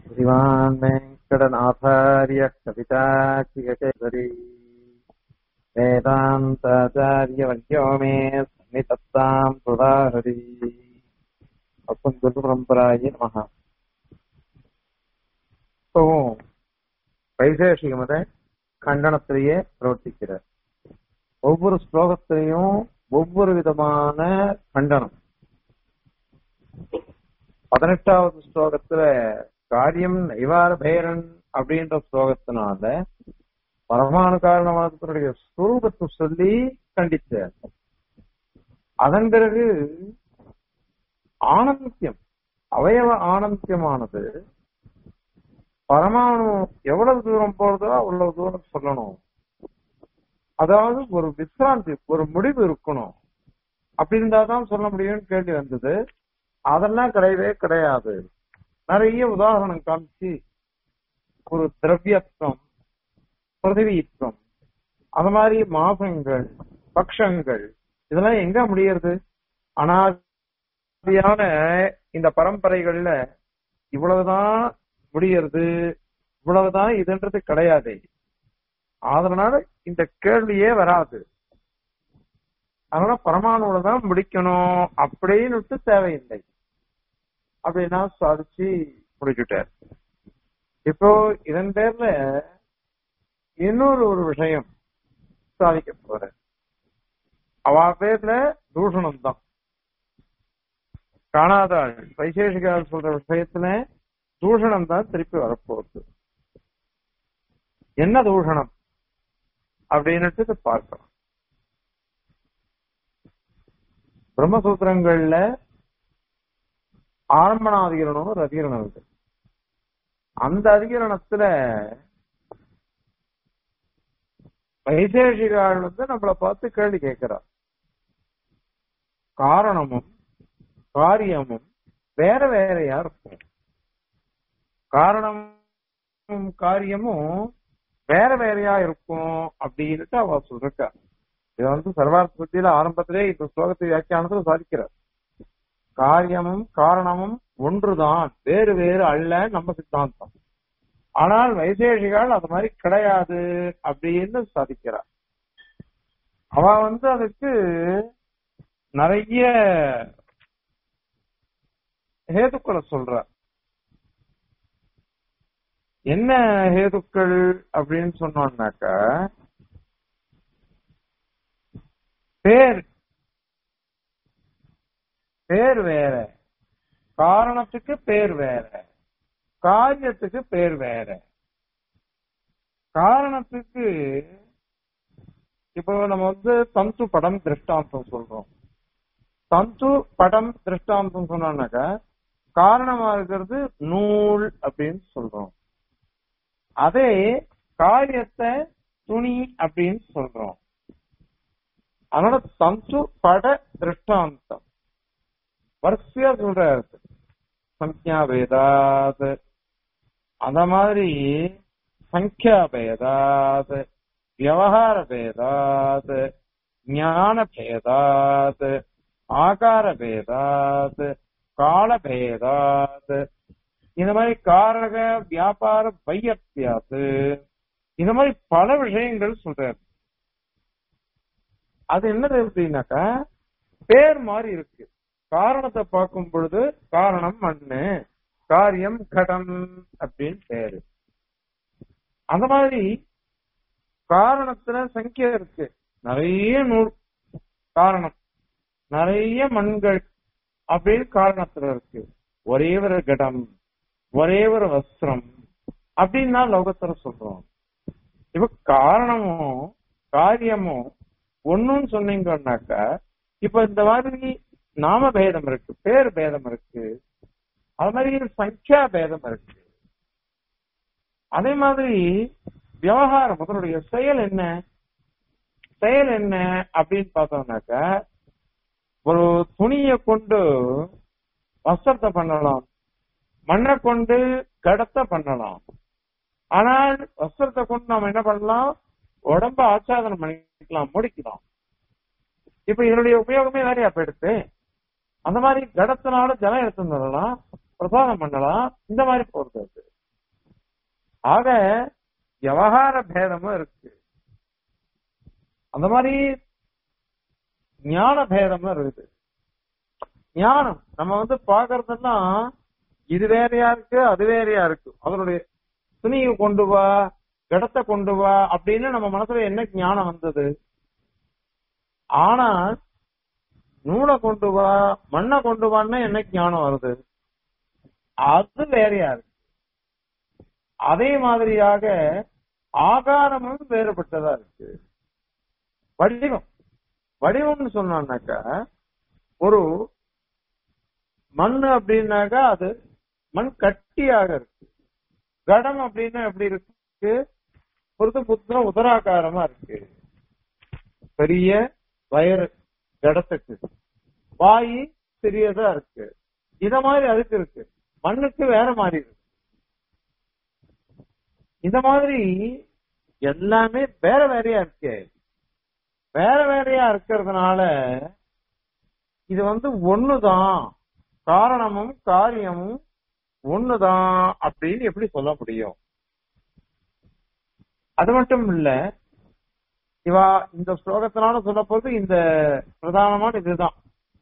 श्रीमान् वेङ्कटनाथार्य कविताचिकेसरी वेदान्ताचार्यवर्यो मे सन्निधत्ताम् सुधाहरि அப்பம் குரு பரம்பராய நமக இப்பவும் வைசேஷிகமத கண்டனத்திலேயே பிரவர்த்திக்கிறார் ஒவ்வொரு ஸ்லோகத்திலையும் ஒவ்வொரு விதமான கண்டனம் பதினெட்டாவது ஸ்லோகத்துல காரியம் நைவார பேரன் அப்படின்ற ஸ்லோகத்தினால பரமாணு காரணவாதத்தினுடைய ஸ்வரூபத்தை சொல்லி கண்டித்தார் அதன் பிறகு ஆனந்தியம் அவயவ ஆனந்தியமானது பரமாணு எவ்வளவு தூரம் போறதோ அவ்வளவு தூரம் சொல்லணும் அதாவது ஒரு விசிராந்தி ஒரு முடிவு இருக்கணும் அப்படி இருந்தாதான் சொல்ல முடியும்னு கேள்வி வந்தது அதெல்லாம் கிடையவே கிடையாது நிறைய உதாரணம் காமிச்சு ஒரு திரவியத்துவம் பிரதிவித்துவம் அது மாதிரி மாசங்கள் பக்ஷங்கள் இதெல்லாம் எங்க முடியறது அனாதியான இந்த பரம்பரைகள்ல இவ்வளவுதான் முடியறது இவ்வளவுதான் இதுன்றது கிடையாது அதனால இந்த கேள்வியே வராது அதனால பரமாணுல தான் முடிக்கணும் அப்படின்னு தேவையில்லை அப்படின்னா சாதிச்சு முடிச்சுட்டார் இப்போ இதன் பேர்ல இன்னொரு ஒரு விஷயம் சாதிக்க போற அவ பேர்ல தூஷணம் தான் காணாதாள் வைசேஷிகால் சொல்ற விஷயத்துல தூஷணம் தான் திருப்பி வரப்போகுது என்ன தூஷணம் அப்படின்னுட்டு பார்க்கலாம் பிரம்மசூத்திரங்கள்ல ஆரம்பணாதிகரணம் ஒரு அதிகரணம் இருக்கு அந்த அதிகரணத்துல வைசேஷிகாள் வந்து நம்மளை பார்த்து கேள்வி கேட்கிறார் காரணமும் காரியமும் வேற வேறையா இருக்கும் காரணமும் காரியமும் வேற வேறையா இருக்கும் அப்படின்னுட்டு அவ சொல்றா இத வந்து சர்வார்த்த சுத்தியில ஆரம்பத்திலே இந்த ஸ்லோகத்தை வியாக்கியானத்துல சாதிக்கிறார் காரியமும் காரணமும் ஒன்றுதான் வேறு வேறு அல்ல நம்ம சித்தாந்தம் ஆனால் வைசேஷிகள் அது மாதிரி கிடையாது அப்படின்னு சாதிக்கிறார் அவ வந்து அதுக்கு நிறைய ஹேதுக்களை சொல்ற என்ன ஹேதுக்கள் அப்படின்னு சொன்னோம்னாக்கா பேர் பேர் வேற காரணத்துக்கு பேர் வேற காரியத்துக்கு பேர் வேற காரணத்துக்கு இப்போ நம்ம வந்து தந்து படம் திருஷ்டாந்தம் சொல்றோம் தந்து படம் திருஷ்டாந்தம் சொன்னாக்கா காரணமா இருக்கிறது நூல் அப்படின்னு சொல்றோம் அதே காரியத்தை துணி அப்படின்னு சொல்றோம் அதனால தந்து பட திருஷ்டாந்தம் வரிசையா சொல்றாரு சங்கியா பேதாத் அந்த மாதிரி சங்கியா பேதாத் விவகார பேதாத் ஞான பேதாத் ஆகார பேதாத் கால பேதாத் இந்த மாதிரி காரக வியாபார பையத்தியாத்து இந்த மாதிரி பல விஷயங்கள் சொல்றாரு அது என்னது அப்படின்னாக்கா பேர் மாதிரி இருக்கு காரணத்தை பார்க்கும் பொழுது காரணம் மண்ணு காரியம் கடம் அப்படின்னு பேரு அந்த மாதிரி காரணத்துல சங்கியா இருக்கு நிறைய நூல் காரணம் நிறைய மண்கள் அப்படின்னு காரணத்துல இருக்கு ஒரே ஒரு கடம் ஒரே ஒரு வஸ்திரம் அப்படின்னு தான் லோகத்துல சொல்றோம் இப்ப காரணமும் காரியமும் ஒன்னும் சொன்னீங்கன்னாக்கா இப்ப இந்த மாதிரி நாம பேதம் இருக்கு பேர் பேதம் இருக்கு அது மாதிரி சங்கியா பேதம் இருக்கு அதே மாதிரி விவகாரம் அதனுடைய செயல் என்ன செயல் என்ன அப்படின்னு பார்த்தோம்னாக்கா ஒரு துணியை கொண்டு வஸ்திரத்தை பண்ணலாம் மண்ணை கொண்டு கடத்தை பண்ணலாம் ஆனால் வஸ்திரத்தை கொண்டு நாம என்ன பண்ணலாம் உடம்ப ஆச்சாதனம் பண்ணிக்கலாம் முடிக்கலாம் இப்ப இதனுடைய உபயோகமே வேறையா போயிடுத்து அந்த மாதிரி கடத்தினால ஜலம் எடுத்து வரலாம் பிரசாதம் பண்ணலாம் இந்த மாதிரி போறது அது ஆக விவகார பேதமும் இருக்கு அந்த மாதிரி ஞான பேதமும் இருக்குது ஞானம் நம்ம வந்து பாக்குறதெல்லாம் இது வேறையா இருக்கு அது வேறையா இருக்கு அதனுடைய துணியை கொண்டு வா இடத்தை கொண்டு வா அப்படின்னு நம்ம மனசுல என்ன ஞானம் வந்தது ஆனா நூலை கொண்டு வா மண்ணை கொண்டு வான்னா என்ன ஞானம் வருது அது வேறையா இருக்கு அதே மாதிரியாக ஆகாரமும் வேறுபட்டதா இருக்கு வடிவம் வடிவம்னு சொன்னாக்கா ஒரு மண் அப்படின்னாக்கா அது மண் கட்டியாக இருக்கு கடம் அப்படின்னா எப்படி இருக்கு பொறுத்து புத்திரம் உதராகாரமா இருக்கு பெரிய வயறு கடத்துக்கு வாய் சிறியதா இருக்கு இத மாதிரி அதுக்கு இருக்கு மண்ணுக்கு வேற மாதிரி இருக்கு இந்த மாதிரி எல்லாமே வேற வேறையா இருக்கு வேற வேறையா இருக்கிறதுனால இது வந்து ஒண்ணுதான் காரணமும் காரியமும் ஒண்ணுதான் அப்படின்னு எப்படி சொல்ல முடியும் அது மட்டும் இல்ல இவா இந்த ஸ்லோகத்தினால சொல்ல போறது இந்த பிரதானமான இதுதான்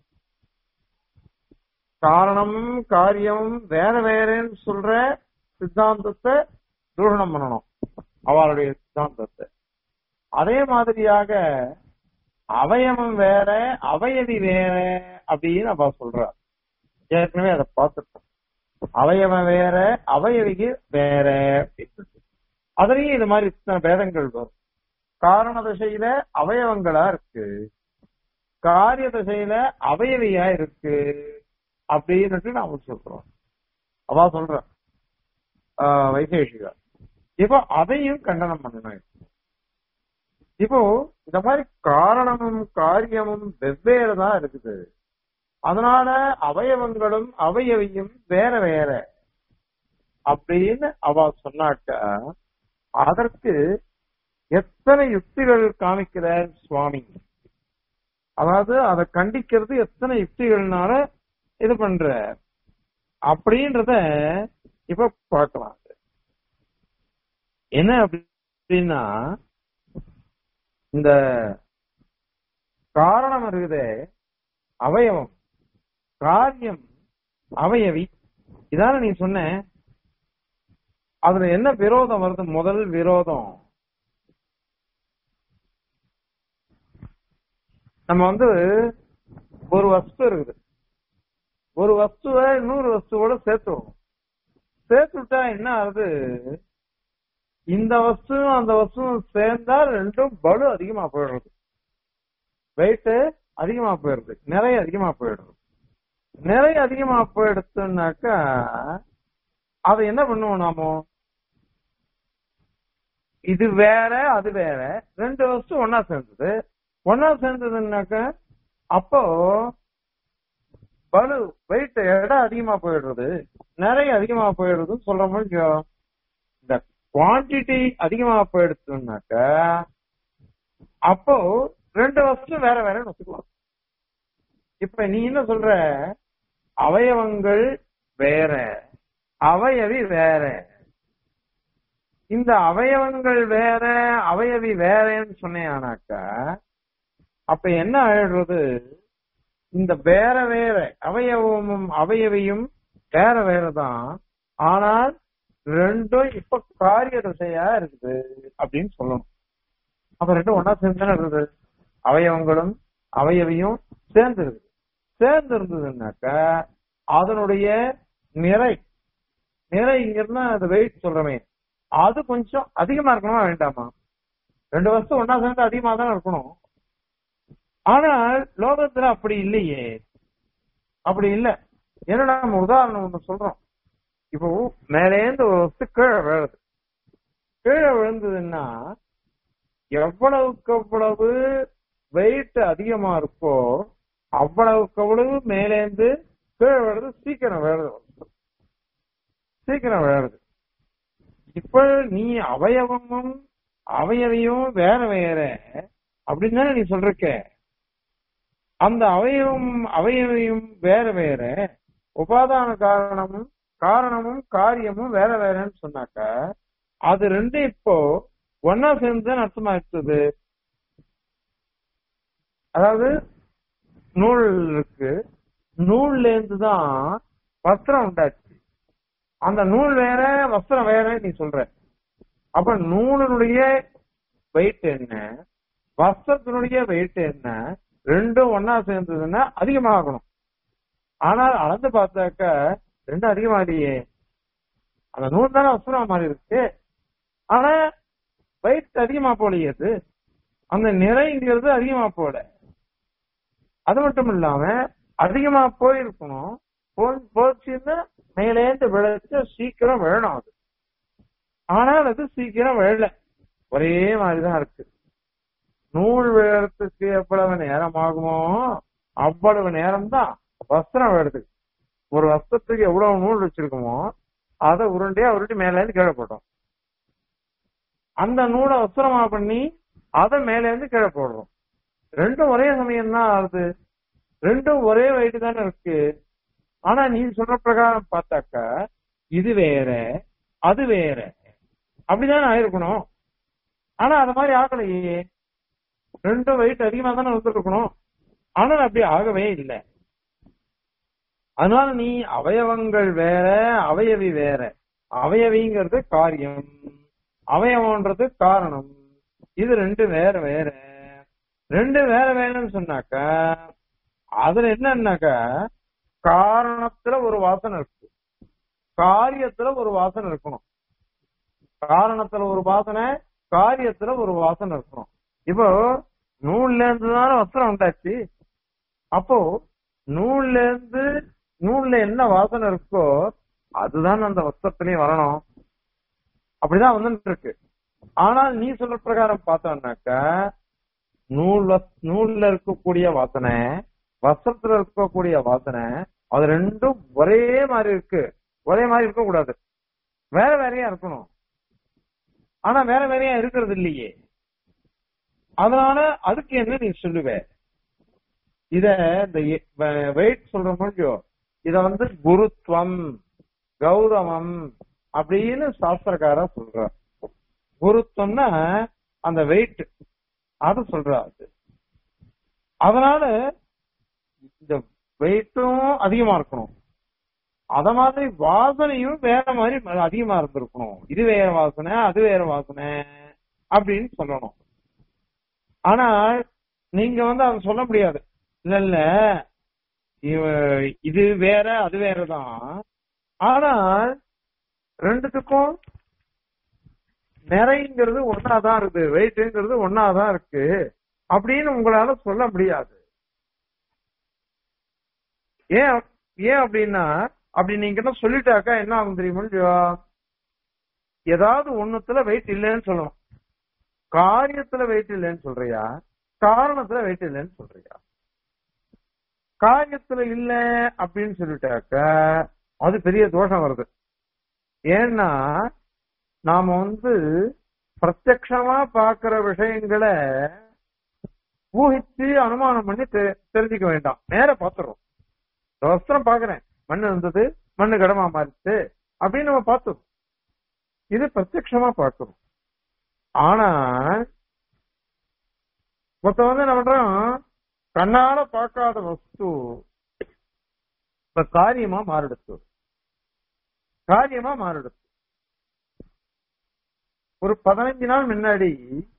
காரணமும் காரியமும் வேற வேறன்னு சொல்ற சித்தாந்தத்தை தூஷணம் பண்ணணும் அவளுடைய சித்தாந்தத்தை அதே மாதிரியாக அவயவம் வேற அவயவி வேற அப்படின்னு அவ சொல்றா ஏற்கனவே அதை பார்த்துட்டோம் அவயவம் வேற அவயவிக்கு வேற அப்படின்னு அதுலயும் இது மாதிரி இத்தனை பேதங்கள் வரும் காரண திசையில அவயவங்களா இருக்கு காரிய திசையில அவயவியா இருக்கு அப்படின்னு நாம சொல்றோம் அவ சொல்ற வைசேஷிகா இப்போ அதையும் கண்டனம் பண்ணணும் இப்போ இந்த மாதிரி காரணமும் காரியமும் வெவ்வேறு தான் இருக்குது அதனால அவயவங்களும் அவயவியும் வேற வேற அப்படின்னு அவ சொன்னாக்க அதற்கு எத்தனை யுக்திகள் காமிக்கிறார் சுவாமி அதாவது அதை கண்டிக்கிறது எத்தனை யுக்திகள்னால இது பண்ற அப்படின்றத இப்ப பார்க்கலாம் என்ன அப்படின்னா இந்த காரணம் இருக்குதே அவயவம் காரியம் அவயவி இதான நீ சொன்ன அதுல என்ன விரோதம் வருது முதல் விரோதம் நம்ம வந்து ஒரு வஸ்து இருக்குது ஒரு வஸ்துவை இன்னொரு வஸ்துவோட சேர்த்துவோம் சேர்த்துட்டா என்ன ஆகுது இந்த வஸ்துவும் அந்த வஸ்துவும் சேர்ந்தா ரெண்டும் பலு அதிகமா போயிடுறது வெயிட் அதிகமா போயிடுது நிறைய அதிகமா போயிடுறது நிறைய அதிகமா போயிடுச்சுனாக்கா அதை என்ன பண்ணுவோம் நாமோ இது வேற அது வேற ரெண்டு வஸ்து ஒன்னா சேர்ந்தது ஒன்னா சேர்ந்ததுன்னாக்கா அப்போ பலு வெயிட் இடம் அதிகமா போயிடுறது நிறைய அதிகமா போயிடுறதுன்னு சொல்ற மாதிரி இந்த குவான்டிட்டி அதிகமா போயிடுச்சுனாக்க அப்போ ரெண்டு வருஷம் வேற வேற வச்சுக்கலாம் இப்ப நீ என்ன சொல்ற அவயவங்கள் வேற அவயவி வேற இந்த அவயவங்கள் வேற அவயவி வேறன்னு சொன்னேனாக்கா அப்ப என்ன ஆயிடுறது இந்த வேற வேற அவயவமும் அவயவியும் வேற வேறதான் ஆனால் ரெண்டும் இப்ப காரிய திசையா இருக்குது அப்படின்னு சொல்லணும் அப்ப ரெண்டும் ஒன்னா சேர்ந்து தானே இருக்குது அவயவங்களும் அவயவியும் சேர்ந்து இருக்குது சேர்ந்து இருந்ததுன்னாக்கா அதனுடைய நிறை நிறை இங்க இருந்தா அது வெயிட் சொல்றமே அது கொஞ்சம் அதிகமா இருக்கணுமா வேண்டாமா ரெண்டு வருஷம் ஒன்னா சேர்ந்து அதிகமா தான் இருக்கணும் ஆனால் லோகத்துல அப்படி இல்லையே அப்படி இல்ல ஏன்னா நம்ம உதாரணம் ஒண்ணு சொல்றோம் இப்போ மேலேந்து ஒரு வஸ்து கீழே விழுது கீழே விழுந்ததுன்னா எவ்வளவுக்கு எவ்வளவு வெயிட் அதிகமா இருக்கோ அவ்வளவுக்கு அவ்வளவு மேலேந்து கீழே விழுறது சீக்கிரம் விழுறது சீக்கிரம் விழுறது இப்ப நீ அவயவமும் அவயவையும் வேற வேற அப்படின்னு தானே நீ சொல்றக்க அந்த அவயவம் அவயவையும் வேற வேற உபாதான காரணமும் காரணமும் காரியமும் வேற வேறன்னு சொன்னாக்க அது ரெண்டும் இப்போ ஒன்னா சேர்ந்து அர்த்தமாயிடுச்சு அதாவது நூல் இருக்கு நூல்ல இருந்து தான் வஸ்திரம் உண்டாச்சு அந்த நூல் வேற வஸ்திரம் வேற நீ சொல்ற அப்ப நூலினுடைய வெயிட் என்ன வஸ்திரத்தினுடைய வெயிட் என்ன ரெண்டும் ஒன்னா சேர்ந்ததுன்னா அதிகமாகணும் ஆனால் அளந்து பார்த்தாக்க ரெண்டும் அதிகமாகலையே அந்த நூல் தானே வஸ்திரம் மாதிரி இருக்கு ஆனா வெயிட் அதிகமா போலையே அது அந்த நிறைங்கிறது அதிகமா போல அது மட்டும் இல்லாம அதிகமா போயிருக்கணும் போ- போச்சுன்னா மேலேந்து விளைச்ச சீக்கிரம் விழணும் அது ஆனால் அது சீக்கிரம் விழல ஒரே மாதிரிதான் இருக்கு நூல் விழறதுக்கு எவ்வளவு நேரம் ஆகுமோ அவ்வளவு நேரம் தான் வஸ்திரம் விழுது ஒரு வஸ்திரத்துக்கு எவ்வளவு நூல் வச்சிருக்கோமோ அதை உருண்டையா உருட்டி மேல இருந்து கீழே போட்டோம் அந்த நூலை வஸ்திரமா பண்ணி அதை மேல இருந்து கீழே போடுறோம் ரெண்டும் ஒரே சமயம் தான் ஆகுது ரெண்டும் ஒரே வெயிட் தானே இருக்கு ஆனா நீ சொல்ற பிரகாரம் பார்த்தாக்கா இது வேற அது வேற அப்படிதானே ஆயிருக்கணும் ஆனா அது மாதிரி ஆகலையே ரெண்டும் வெயிட் அதிகமா தானே வந்துருக்கணும் ஆனால் அப்படி ஆகவே இல்லை அதனால நீ அவயவங்கள் வேற அவயவி வேற அவயவிங்கிறது காரியம் அவயவம்ன்றது காரணம் இது ரெண்டு வேற வேற ரெண்டு வேற வேறன்னு சொன்னாக்கா அதுல என்னன்னாக்கா காரணத்துல ஒரு வாசனை இருக்கு காரியத்துல ஒரு வாசனை இருக்கணும் காரணத்துல ஒரு வாசனை காரியத்துல ஒரு வாசனை இருக்கணும் இப்போ நூல்ல இருந்து தானே வஸ்திரம் உண்டாச்சு அப்போ நூல்ல இருந்து நூல்ல என்ன வாசனை இருக்கோ அதுதான் அந்த வஸ்திரத்திலயும் வரணும் அப்படிதான் வந்துட்டு இருக்கு ஆனால் நீ சொல்ற பிரகாரம் பார்த்தோம்னாக்கா நூல் வஸ்- நூல்ல இருக்கக்கூடிய வாசனை வஸ்திரத்துல இருக்கக்கூடிய வாசனை அது ரெண்டும் ஒரே மாதிரி இருக்கு ஒரே மாதிரி இருக்க கூடாது வேற வேறையா இருக்கணும் ஆனா வேற வேறையா இருக்கிறது இல்லையே அதனால அதுக்கு என்ன நீ சொல்லுவ இத இந்த வெயிட் சொல்ற முடியும் இத வந்து குருத்வம் கௌரவம் அப்படின்னு சாஸ்திரக்காரா சொல்றார் குருத்வம்னா அந்த வெயிட் அது சொல்றாரு அதனால இந்த வெயிட்டும் அதிகமா இருக்கணும் அத மாதிரி வாசனையும் வேற மாதிரி அதிகமா இருந்திருக்கணும் இது வேற வாசனை அது வேற வாசனை அப்படின்னு சொல்லணும் ஆனா நீங்க வந்து அதை சொல்ல முடியாது இல்ல இல்ல இவ- இது வேற அது வேறதான் ஆனால் ரெண்டுத்துக்கும் நிறைங்கிறது ஒன்னாதான் இருக்கு வெயிட்ங்கிறது ஒன்னாதான் இருக்கு அப்படின்னு உங்களால சொல்ல முடியாது ஏன் ஏன் அப்படின்னா அப்படி நீங்க என்ன சொல்லிட்டாக்கா என்ன ஆகும் தெரியுமா ஏதாவது ஒண்ணுத்துல வெயிட் இல்லைன்னு சொல்லணும் காரியத்துல வெயிட் இல்லைன்னு சொல்றியா காரணத்துல வெயிட் இல்லைன்னு சொல்றியா காரியத்துல இல்ல அப்படின்னு சொல்லிட்டாக்க அது பெரிய தோஷம் வருது ஏன்னா நாம வந்து பிரத்யக்ஷமா பாக்குற விஷயங்களை ஊகிச்சு அனுமானம் பண்ணி தெ- தெரிஞ்சுக்க வேண்டாம் நேர பாத்துறோம் இந்த வஸ்திரம் பாக்குறேன் மண்ணு இருந்தது மண்ணு கடமா மாறிச்சு அப்படின்னு நம்ம பார்த்தோம் இது பிரத்யக்ஷமா பார்க்கிறோம் ஆனா மொத்தம் வந்து என்ன பண்றோம் கண்ணால பார்க்காத வஸ்து இப்ப காரியமா மாறிடுச்சு காரியமா மாறிடுச்சு ஒரு பதினஞ்சு நாள் முன்னாடி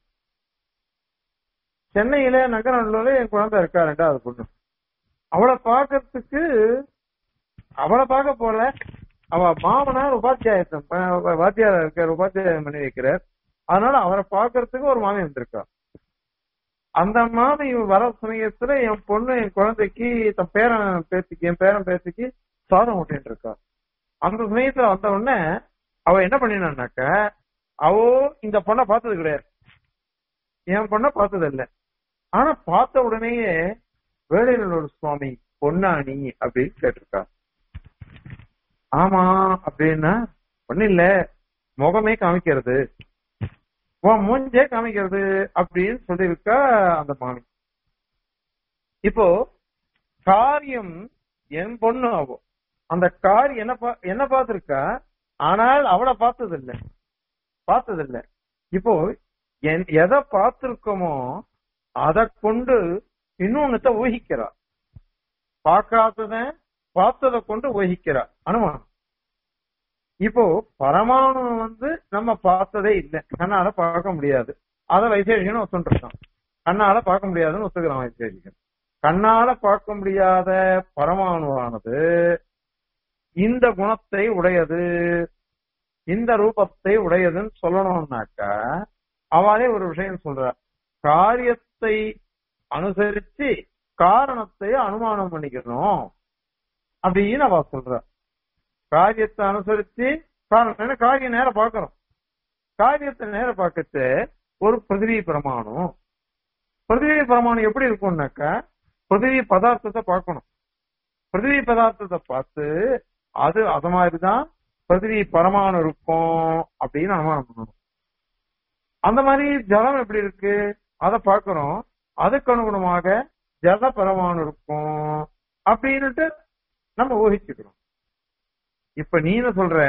சென்னையில நகரம்ல என் குழந்தை இருக்கா ரெண்டாவது பொண்ணு அவளை பார்க்கறதுக்கு அவளை பார்க்க போல அவ மாமனார் உபாத்தியாயத்தம் ப- வாத்தியார் இருக்கார் உபாத்தியாயம் பண்ணி வைக்கிறார் அதனால அவரை பார்க்கறதுக்கு ஒரு மாமி வந்திருக்கா அந்த மாமி வர சமயத்துல என் பொண்ணு என் குழந்தைக்கு தன் பேரன் பேத்திக்கு என் பேரன் பேத்திக்கு சாதம் ஊட்டிட்டு இருக்கா அந்த சமயத்துல வந்த உடனே அவ என்ன பண்ணினான்னாக்க அவ இந்த பொண்ணை பார்த்தது கிடையாது என் பொண்ணை பார்த்தது இல்ல ஆனா பார்த்த உடனேயே வேலையிலோட சுவாமி பொன்னாணி அப்படின்னு கேட்டிருக்கா ஆமா அப்படின்னா ஒண்ணு இல்ல முகமே காமிக்கிறது உன் மூஞ்சே காமிக்கிறது அப்படின்னு சொல்லியிருக்கா அந்த மாமி இப்போ காரியம் என் பொண்ணு ஆகும் அந்த கார் என்ன பா- என்ன பார்த்திருக்கா ஆனால் அவளை பார்த்தது இல்ல பார்த்தது இல்ல இப்போ என்- எதை பார்த்திருக்கோமோ அதை கொண்டு இன்னொன்னத்தை ஊகிக்கிறா பார்க்காதத பார்த்ததை கொண்டு ஊகிக்கிறா அனுமானம் இப்போ பரமாணு வந்து நம்ம பார்த்ததே இல்லை கண்ணால பார்க்க முடியாது அதை வைசேஷிகன் ஒத்துருக்கான் கண்ணால பார்க்க முடியாதுன்னு ஒத்துக்கிறான் வைசேஷிகன் கண்ணால பார்க்க முடியாத பரமாணுவானது இந்த குணத்தை உடையது இந்த ரூபத்தை உடையதுன்னு சொல்லணும்னாக்கா அவளே ஒரு விஷயம் சொல்ற காரியத்தை அனுசரிச்சு காரணத்தை அனுமானம் பண்ணிக்கணும் அப்படின்னு அவ சொல்ற காரியத்தை அனுசரிச்சு காரணம் ஏன்னா காரியம் நேரம் பார்க்கணும் காரியத்தை நேரம் பார்க்கச்சு ஒரு பிருத்திவி பிரமாணம் பிருத்திவி பிரமாணம் எப்படி இருக்கும்னாக்கா பிருத்திவி பதார்த்தத்தை பார்க்கணும் பிருத்திவி பதார்த்தத்தை பார்த்து அது அது மாதிரிதான் பிருத்திவி பரமாணு இருக்கும் அப்படின்னு அனுமானம் பண்ணணும் அந்த மாதிரி ஜலம் எப்படி இருக்கு அதை பார்க்கிறோம் அதுக்கு அனுகுணமாக ஜல பரமாணு இருக்கும் அப்படின்னுட்டு நம்ம ஊகிச்சுக்கிறோம் இப்ப நீ என்ன சொல்ற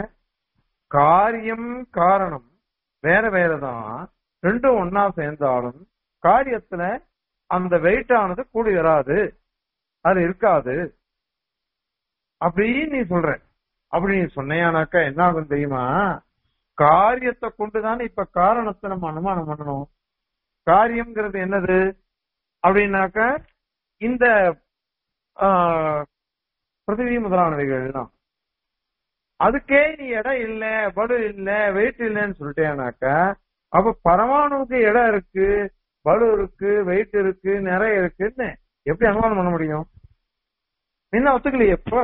காரியம் காரணம் வேற வேறதான் ரெண்டும் ஒன்னா சேர்ந்தாலும் காரியத்துல அந்த வெயிட் ஆனது கூடி வராது அது இருக்காது அப்படின்னு நீ சொல்ற அப்படி நீ சொன்னையானாக்கா என்ன ஆகும் தெரியுமா காரியத்தை கொண்டுதானே இப்ப காரணத்தை நம்ம அனுமானம் பண்ணணும் காரியம்ங்கிறது என்னது அப்படின்னாக்க இந்த ஆஹ், பிருத்திவி முதலானவைகள்லாம் அதுக்கே நீ இடம் இல்ல பலு இல்ல வெயிட் இல்லைன்னு சொல்லிட்டேனாக்கா அப்ப பரமாணுவுக்கு இடம் இருக்கு பலு இருக்கு வெயிட் இருக்கு நிறைய இருக்குன்னு எப்படி அனுமானம் பண்ண முடியும் என்ன ஒத்துக்கலையே எப்போ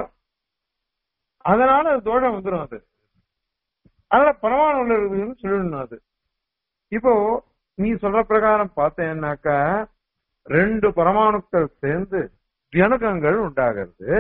அதனால அது தோஷம் வந்துடும் அது அதனால பரமாணுல இருக்குதுன்னு சொல்லிடணும் அது இப்போ நீ சொல்ற பிரகாரம் பார்த்தேன்னாக்கா ரெண்டு பரமாணுக்கள் சேர்ந்து தியணுக்கங்கள் உண்டாகிறது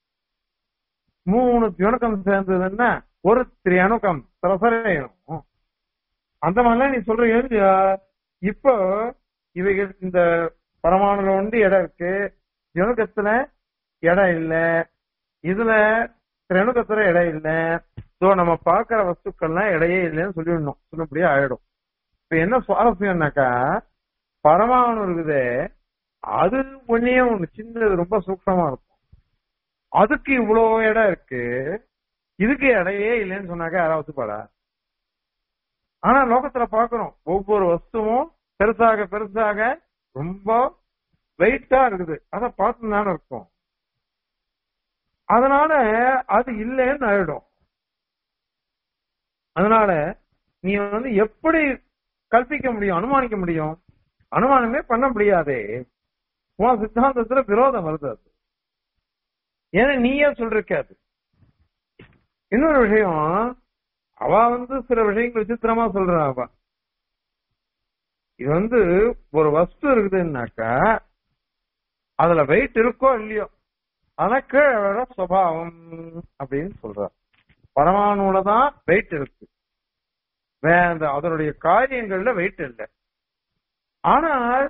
மூணு தியணுக்கம் சேர்ந்ததுன்னா ஒரு திரியணுக்கம் பிரசரையும் அந்த மாதிரிலாம் நீ சொல்றீங்க இல்லையா? இப்போ இவைகள் இந்த பரமாணுல வந்து இடம் இருக்கு தியணுக்கத்துல இடம் இல்ல இதுல திரணுக்கத்துல இடம் இல்ல சோ நம்ம பாக்குற வஸ்துக்கள்லாம் இடையே இல்லைன்னு சொல்லிடணும் சொல்லும்படியா ஆயிடும் இப்ப என்ன சுவாரஸ்யம்னாக்கா பரமாணு இருக்குதே அது ஒன்னே ஒண்ணு சின்னது ரொம்ப சூக்ஷமா இருக்கும் அதுக்கு இவ்வளவு இடம் இருக்கு இதுக்கு இடையே இல்லைன்னு சொன்னாக்க யாராவது பாடா ஆனா லோகத்துல பாக்குறோம் ஒவ்வொரு வஸ்துவும் பெருசாக பெருசாக ரொம்ப வெயிட்டா இருக்குது அத பார்த்து தானே இருக்கும் அதனால அது இல்லைன்னு ஆயிடும் அதனால நீ வந்து எப்படி கல்பிக்க முடியும் அனுமானிக்க முடியும் அனுமானமே பண்ண முடியாதே உன் சித்தாந்தத்துல விரோதம் வருது அது ஏன்னா நீயே சொல்றிருக்க அது இன்னொரு விஷயம் அவ வந்து சில விஷயங்கள் விசித்திரமா சொல்றா அவ இது வந்து ஒரு வஸ்து இருக்குதுன்னாக்கா அதுல வெயிட் இருக்கோ இல்லையோ ஆனா கீழே விழ சுவாவம் அப்படின்னு சொல்ற பரமாணுல தான் வெயிட் இருக்கு வே- அந்த அதனுடைய காரியங்கள்ல வெயிட் இல்லை ஆனால்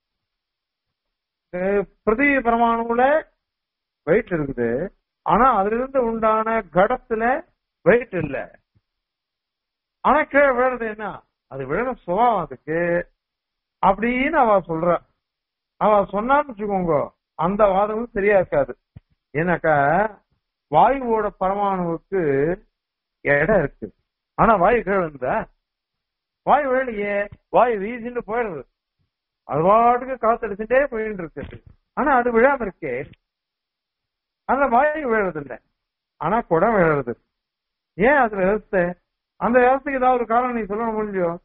அஹ், பிரதிவி பரமாணுல வெயிட் இருக்குது ஆனா அதுல இருந்து உண்டான கடத்துல வெயிட் இல்ல ஆனா கீழே விழுறது என்ன அது விழுற சுபாவம் அதுக்கு அப்படின்னு அவ சொல்றா அவ சொன்னான்னு வச்சுக்கோங்க அந்த வாதமும் சரியா இருக்காது ஏன்னாக்கா வாயுவோட பரமாணுவுக்கு இடம் இருக்கு ஆனா வாயு கீழே இருந்தா வாயு விழலையே வாயு வீசிட்டு போயிடுது அது பாட்டுக்கு காத்தடிச்சுட்டே போயிட்டு இருக்கு ஆனா அது விழாம இருக்கே அந்த வாயு விழுறது இல்ல ஆனா குடம் விழுறது ஏன் அது விவஸ்தை அந்த விவஸ்தைக்கு ஏதாவது ஒரு காரணம் நீ சொல்ல முடியும்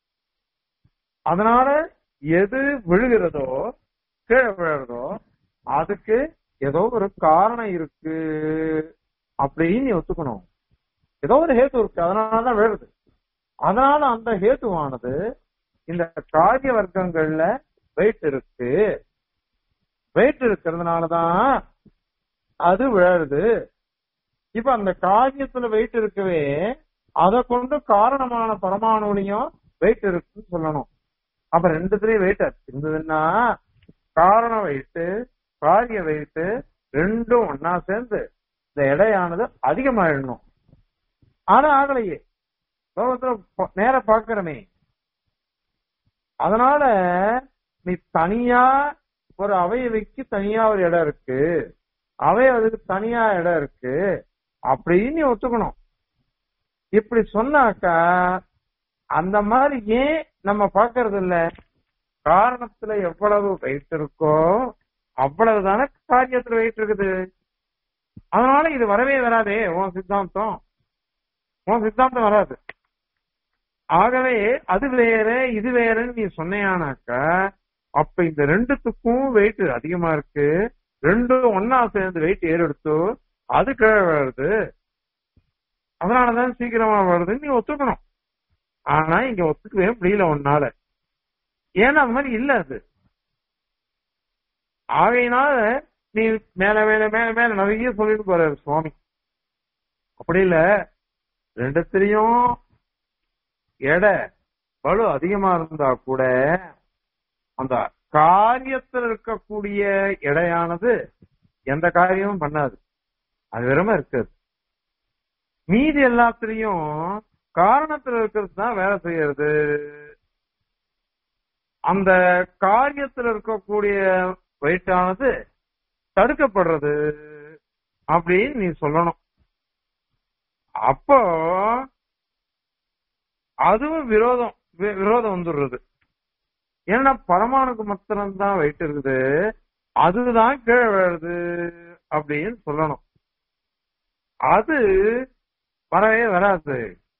அதனால எது விழுகிறதோ கீழே விழுறதோ அதுக்கு ஏதோ ஒரு காரணம் இருக்கு அப்படின்னு நீ ஒத்துக்கணும் ஏதோ ஒரு ஹேத்து இருக்கு அதனாலதான் விழுது அதனால அந்த ஹேத்துவானது இந்த காரிய வர்க்கங்கள்ல வெயிட் இருக்கு வெயிட் இருக்கிறதுனாலதான் அது விழருது இப்ப அந்த காரியத்துல வெயிட் இருக்கவே அதை கொண்டு காரணமான பரமாணுலையும் வெயிட் இருக்குன்னு சொல்லணும் அப்ப ரெண்டுத்துலயும் வெயிட் இருந்ததுன்னா காரண வெயிட்டு காரிய வெயிட்டு ரெண்டும் ஒன்னா சேர்ந்து இந்த எடையானது அதிகமாயிடணும் ஆனா ஆகலையே லோகத்துல ப- நேர பாக்குறமே அதனால நீ தனியா ஒரு அவையவைக்கு தனியா ஒரு இடம் இருக்கு அவை அதுக்கு தனியா இடம் இருக்கு அப்படின்னு நீ ஒத்துக்கணும் இப்படி சொன்னாக்கா அந்த மாதிரி ஏன் நம்ம பாக்குறது இல்ல காரணத்துல எவ்வளவு வெயிட் இருக்கோ அவ்வளவுதானே காரியத்துல வெயிட் இருக்குது அதனால இது வரவே வராதே உன் சித்தாந்தம் உன் சித்தாந்தம் வராது ஆகவே அது வேற இது வேறன்னு நீ சொன்னையானாக்கா அப்ப இந்த ரெண்டுத்துக்கும் வெயிட் அதிகமா இருக்கு ரெண்டும் ஒன்னா சேர்ந்து வெயிட் ஏறெடுத்து அது கீழே வருது அதனாலதான் சீக்கிரமா வருதுன்னு நீ ஒத்துக்கணும் ஆனா இங்க ஒத்துக்கவே முடியல உன்னால ஏன்னா அந்த மாதிரி இல்ல அது ஆகையினால நீ மேல மேல மேல மேல நிறைய சொல்லிட்டு போறாரு சுவாமி அப்படி இல்ல ரெண்டுத்திலையும் எடை பலு அதிகமா இருந்தா கூட அந்த காரியத்தில் இருக்கக்கூடிய எடையானது எந்த காரியமும் பண்ணாது அது வெறும இருக்காது மீதி எல்லாத்திலையும் காரணத்துல இருக்கிறது தான் வேலை செய்யறது அந்த காரியத்துல இருக்கக்கூடிய வெயிட்டானது தடுக்கப்படுறது அப்படின்னு நீ சொல்லணும் அப்போ அதுவும் விரோதம் வி- விரோதம் வந்துடுறது ஏன்னா பரமாணுக்கு மாத்திரம் தான் வெயிட் இருக்குது அதுதான் கீழே விழுது அப்படின்னு சொல்லணும் அது வரவே வராது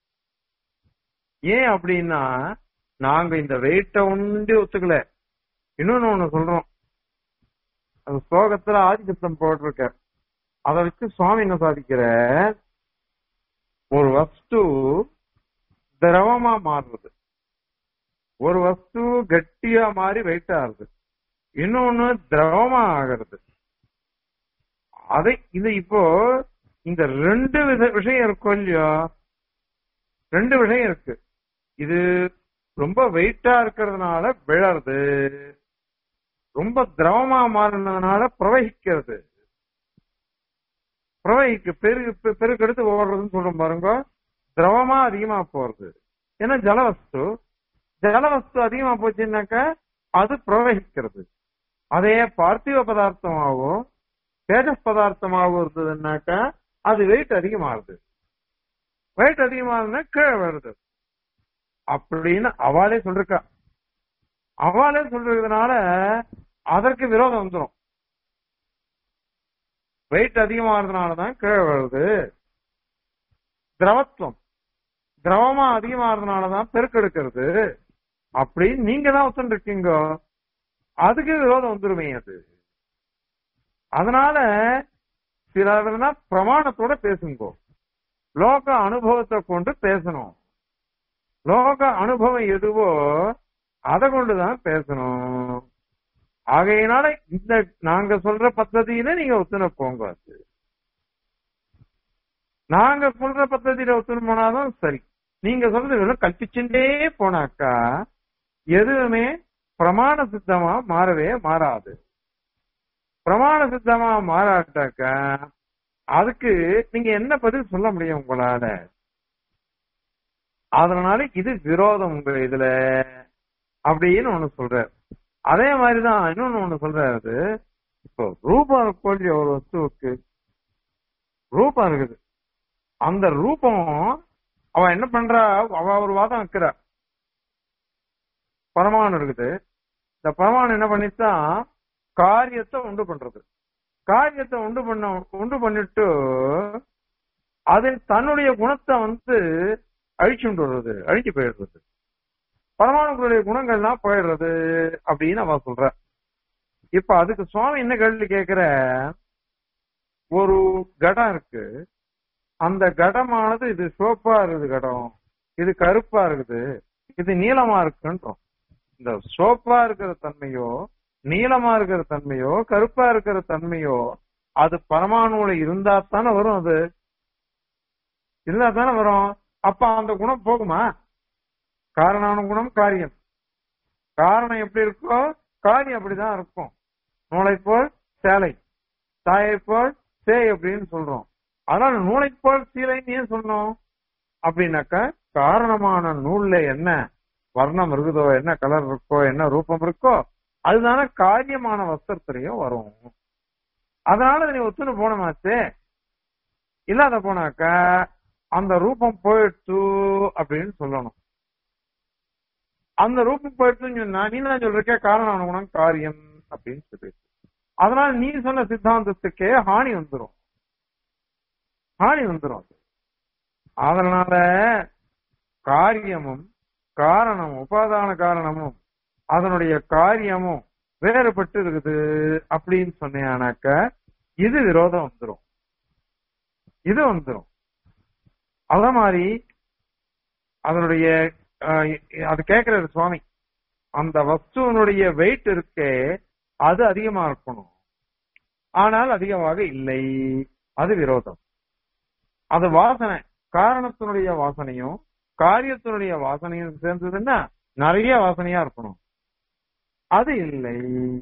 ஏன் அப்படின்னா நாங்க இந்த வெயிட்ட ஒண்டி ஒத்துக்கல இன்னொன்னு ஒண்ணு சொல்றோம் அந்த ஸ்லோகத்துல ஆதிபத்தம் போட்டிருக்க அதை வச்சு சுவாமி என்ன சாதிக்கிற ஒரு வஸ்து திரவமா மாறுறது ஒரு வஸ்து கட்டியா மாறி வெயிட் ஆகுது இன்னொன்னு திரவமா ஆகிறது அதை இது இப்போ இந்த ரெண்டு வித விஷயம் இருக்கும் இல்லையா ரெண்டு விஷயம் இருக்கு இது ரொம்ப வெயிட்டா இருக்கிறதுனால விழறது ரொம்ப திரவமா மாறினதுனால பிரவகிக்கிறது பிரவகிக்கு பெருக்கு பெ- பெருக்கெடுத்து ஓடுறதுன்னு சொல்றோம் பாருங்க திரவமா அதிகமா போறது ஏன்னா ஜலவஸ்து ஜலவஸ்து அதிகமா போச்சுன்னாக்கா அது பிரவகிக்கிறது அதே பார்த்திவ பதார்த்தமாவோ தேஜஸ் பதார்த்தமாவோ இருந்ததுன்னாக்கா அது வெயிட் அதிகமாகுது வெயிட் அதிகமாகுதுன்னா கீழே வருது அப்படின்னு அவளே சொல்லிருக்கா அவளே சொல்றதுனால அதற்கு விரோதம் வந்துடும் வெயிட் அதிகமாகிறதுனாலதான் கீழே வருது திரவத்துவம் திரவமா அதிகமாகிறதுனாலதான் பெருக்கெடுக்கிறது அப்படின்னு நீங்க தான் ஒத்துட்டு இருக்கீங்க அதுக்கு விரோதம் வந்துருமே அது அதனால சிலர்னா பிரமாணத்தோட பேசுங்க லோக அனுபவத்தை கொண்டு பேசணும் லோக அனுபவம் எதுவோ அதை கொண்டுதான் பேசணும் ஆகையினால இந்த நாங்க சொல்ற பద్ధதியில நீங்க ஒத்துணை போங்க அது நாங்க சொல்ற பద్ధதியில ஒத்துணை போனாதான் சரி நீங்க சொல்றது வெறும் கல்பிச்சுட்டே போனாக்கா எதுவுமே பிரமாண சித்தமா மாறவே மாறாது பிரமாண சித்தமா மாறாட்டாக்கா அதுக்கு நீங்க என்ன பதில் சொல்ல முடியும் உங்களால அதனால இது விரோதம் உங்க இதுல அப்படின்னு ஒண்ணு சொல்றாரு அதே மாதிரிதான் இன்னொன்னு ஒண்ணு சொல்றாரு இப்போ ரூபம் இருக்கக்கூடிய ஒரு வஸ்துவுக்கு ரூபம் இருக்குது அந்த ரூபம் அவ என்ன பண்றா அவ ஒரு வாதம் வைக்கிறா பரமாணு இருக்குது இந்த பரமாணு என்ன பண்ணித்தான் காரியத்தை உண்டு பண்றது காரியத்தை உண்டு பண்ண உண்டு பண்ணிட்டு அது தன்னுடைய குணத்தை வந்து அழிச்சுட்டு வர்றது அழிஞ்சு போயிடுறது பரமாணுக்களுடைய குணங்கள்லாம் போயிடுறது அப்படின்னு அவ சொல்ற இப்ப அதுக்கு சுவாமி என்ன கேள்வி கேக்குற ஒரு கடம் இருக்கு அந்த கடமானது இது சோப்பா இருக்குது கடம் இது கருப்பா இருக்குது இது நீளமா இருக்குன்றோம் இந்த சோப்பா இருக்கிற தன்மையோ நீளமா இருக்கிற தன்மையோ கருப்பா இருக்கிற தன்மையோ அது பரமாணுல இருந்தா தானே வரும் அது இருந்தா தானே வரும் அப்ப அந்த குணம் போகுமா காரணான குணம் காரியம் காரணம் எப்படி இருக்கோ காரியம் அப்படிதான் இருக்கும் நூலை போல் சேலை தாயை போல் சேய் அப்படின்னு சொல்றோம் அதனால நூலை போல் சீலைன்னு ஏன் சொன்னோம் அப்படின்னாக்கா காரணமான நூல்ல என்ன வர்ணம் இருக்குதோ என்ன கலர் இருக்கோ என்ன ரூபம் இருக்கோ அதுதானே காரியமான வஸ்திரத்திலையும் வரும் அதனால நீ ஒத்துன்னு போனமாச்சே இல்லாத போனாக்கா அந்த ரூபம் போயிடுச்சு அப்படின்னு சொல்லணும் அந்த ரூபம் போயிடுச்சுன்னு சொன்னா நீ தான் சொல்றக்க காரண குணம் காரியம் அப்படின்னு சொல்லி அதனால நீ சொன்ன சித்தாந்தத்துக்கே ஹானி வந்துரும் ஹானி வந்துரும் அதனால காரியமும் காரணமும் உபாதான காரணமும் அதனுடைய காரியமும் வேறுபட்டு இருக்குது அப்படின்னு சொன்னேனாக்க இது விரோதம் வந்துரும் இது வந்துரும் அத மாதிரி அதனுடைய அஹ், அது கேக்குறாரு சுவாமி அந்த வஸ்துவனுடைய வெயிட் இருக்கே அது அதிகமா இருக்கணும் ஆனால் அதிகமாக இல்லை அது விரோதம் அது வாசனை காரணத்தினுடைய வாசனையும் காரியத்தினுடைய வாசனையும் சேர்ந்ததுன்னா நிறைய வாசனையா இருக்கணும் அது இல்லை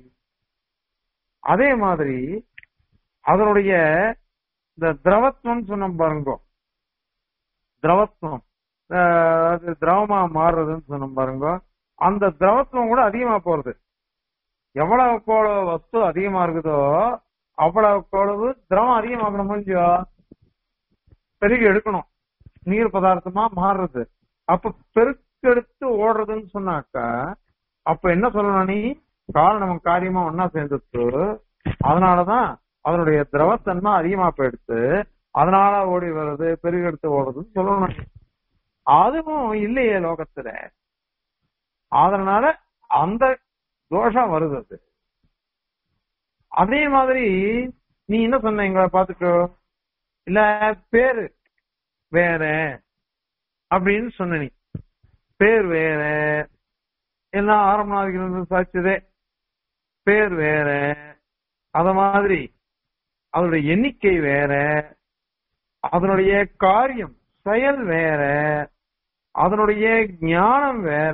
அதே மாதிரி அதனுடைய இந்த திரவத்துவம் சொன்ன பாருங்க திரவத்துவம் அஹ் அது திரவமா மாறுறதுன்னு சொன்ன பாருங்க அந்த திரவத்துவம் கூட அதிகமா போறது எவ்வளவுக்கு எவ்வளவு வஸ்து அதிகமா இருக்குதோ அவ்வளவுக்கு அவ்வளவு திரவம் அதிகமாகணும் இல்லையோ பெருகி எடுக்கணும் நீர் பதார்த்தமா மாறுறது அப்ப பெருக்கெடுத்து ஓடுறதுன்னு சொன்னாக்கா அப்ப என்ன சொல்லணும் நீ காரணம் காரியமா ஒன்னா சேர்ந்துட்டு அதனாலதான் அதனுடைய திரவத்தன்மை அதிகமா போயிடுத்து அதனால ஓடி வருது பெருகெடுத்து ஓடுறதுன்னு சொல்லணும் நீ. அதுவும் இல்லையே லோகத்துல அதனால அந்த தோஷம் வருது அது அதே மாதிரி நீ என்ன சொன்ன எங்களை பாத்துக்கோ இல்ல பேரு வேற அப்படின்னு சொன்ன நீ பேர் வேற எல்லாம் ஆரம்பநாதிகள் சாட்சியதே பேர் வேற அத மாதிரி அதனுடைய எண்ணிக்கை வேற அதனுடைய காரியம் செயல் வேற அதனுடைய ஞானம் வேற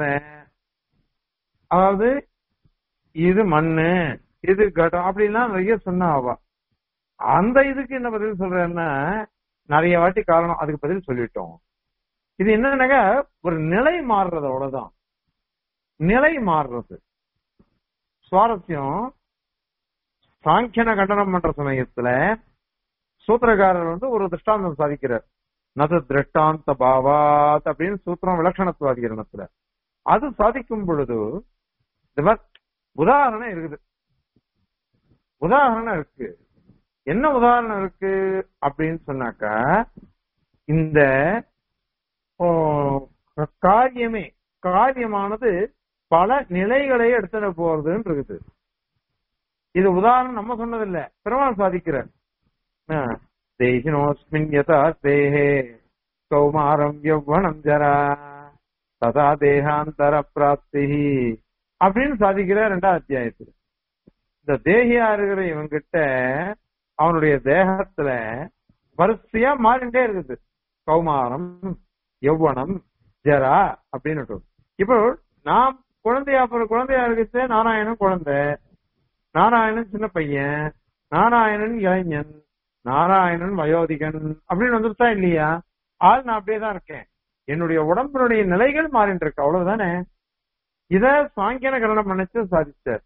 அதாவது இது மண்ணு இது கடம் அப்படின்லாம் நிறைய சொன்னா அவ அந்த இதுக்கு என்ன பதில் சொல்றேன்னா நிறைய வாட்டி காரணம் அதுக்கு பதில் சொல்லிட்டோம் இது என்னன்னாக்கா ஒரு நிலை மாறுறது அவ்வளவுதான் நிலை மாறுறது சுவாரஸ்யம் சாங்கியன கண்டனம் பண்ற சமயத்துல சூத்திரக்காரர் வந்து ஒரு திருஷ்டாந்தம் சாதிக்கிறார் நது திருஷ்டாந்த பாவாத் அப்படின்னு சூத்திரம் விலட்சணத்துவாதிகரணத்துல அது சாதிக்கும் பொழுது இந்த மாதிரி உதாரணம் இருக்குது உதாரணம் இருக்கு என்ன உதாரணம் இருக்கு அப்படின்னு சொன்னாக்கா இந்த ஓ, காரியமே காரியமானது பல நிலைகளை எடுத்துட போறதுன்னு இருக்குது இது உதாரணம் நம்ம சொன்னதில்ல பெருமாள் சாதிக்கிறார் ஆ, தேகினோஸ்மின் யதா தேஹே கௌமாரம் யௌவனம் ஜரா ததா தேகாந்தர பிராப்தி அப்படின்னு சாதிக்கிற ரெண்டாவது அத்தியாயத்துல இந்த தேகியா இருக்கிற இவங்கிட்ட அவனுடைய தேகத்துல வரிசையா மாறிண்டே இருக்குது கௌமாரம் யௌவனம் ஜரா அப்படின்னு இப்போ நாம் குழந்தையா பிற- குழந்தையா இருக்கிறது நாராயணன் குழந்தை நாராயணன் சின்ன பையன் நாராயணன் இளைஞன் நாராயணன் வயோதிகன் அப்படின்னு வந்துருத்தா இல்லையா ஆள் நான் அப்படியே தான் இருக்கேன் என்னுடைய உடம்பினுடைய நிலைகள் மாறிட்டு இருக்கு அவ்வளவுதானே இத சாங்கியன கரணம் நினைச்சு சாதிச்சார்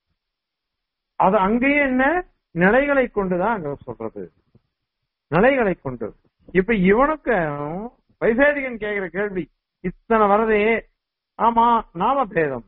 அது அங்கேயே என்ன நிலைகளை கொண்டுதான் அங்க சொல்றது நிலைகளை கொண்டு இப்ப இவனுக்கு வைசேடிகன் கேக்குற கேள்வி இத்தனை வரதே ஆமா நாம பேதம்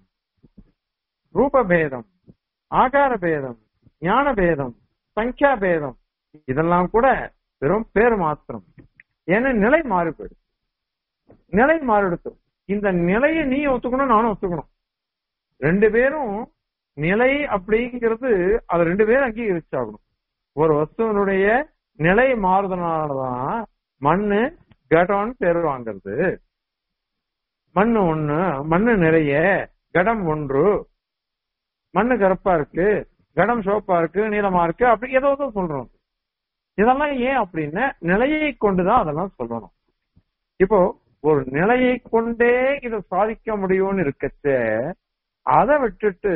ரூப பேதம் ஆகார பேதம் ஞான பேதம் சங்கியா பேதம் இதெல்லாம் கூட வெறும் பேர் மாத்திரம் ஏன்னா நிலை மாறுபடு நிலை மாறிடுத்து இந்த நிலையை நீ ஒத்துக்கணும் நானும் ஒத்துக்கணும் ரெண்டு பேரும் நிலை அப்படிங்கிறது அது ரெண்டு பேரும் அங்கீகரிச்சாகணும் ஒரு வஸ்துவனுடைய நிலை மாறுதனாலதான் மண்ணு கடம்னு பேர் வாங்குறது மண்ணு ஒண்ணு மண்ணு நிறைய கடம் ஒன்று மண்ணு கருப்பா இருக்கு கடம் சிவப்பா இருக்கு நீளமா இருக்கு அப்படி ஏதோ ஏதோ சொல்றோம் இதெல்லாம் ஏன் அப்படின்னா நிலையை கொண்டுதான் அதெல்லாம் சொல்லணும் இப்போ ஒரு நிலையை கொண்டே இதை சாதிக்க முடியும்னு இருக்கச்ச அதை விட்டுட்டு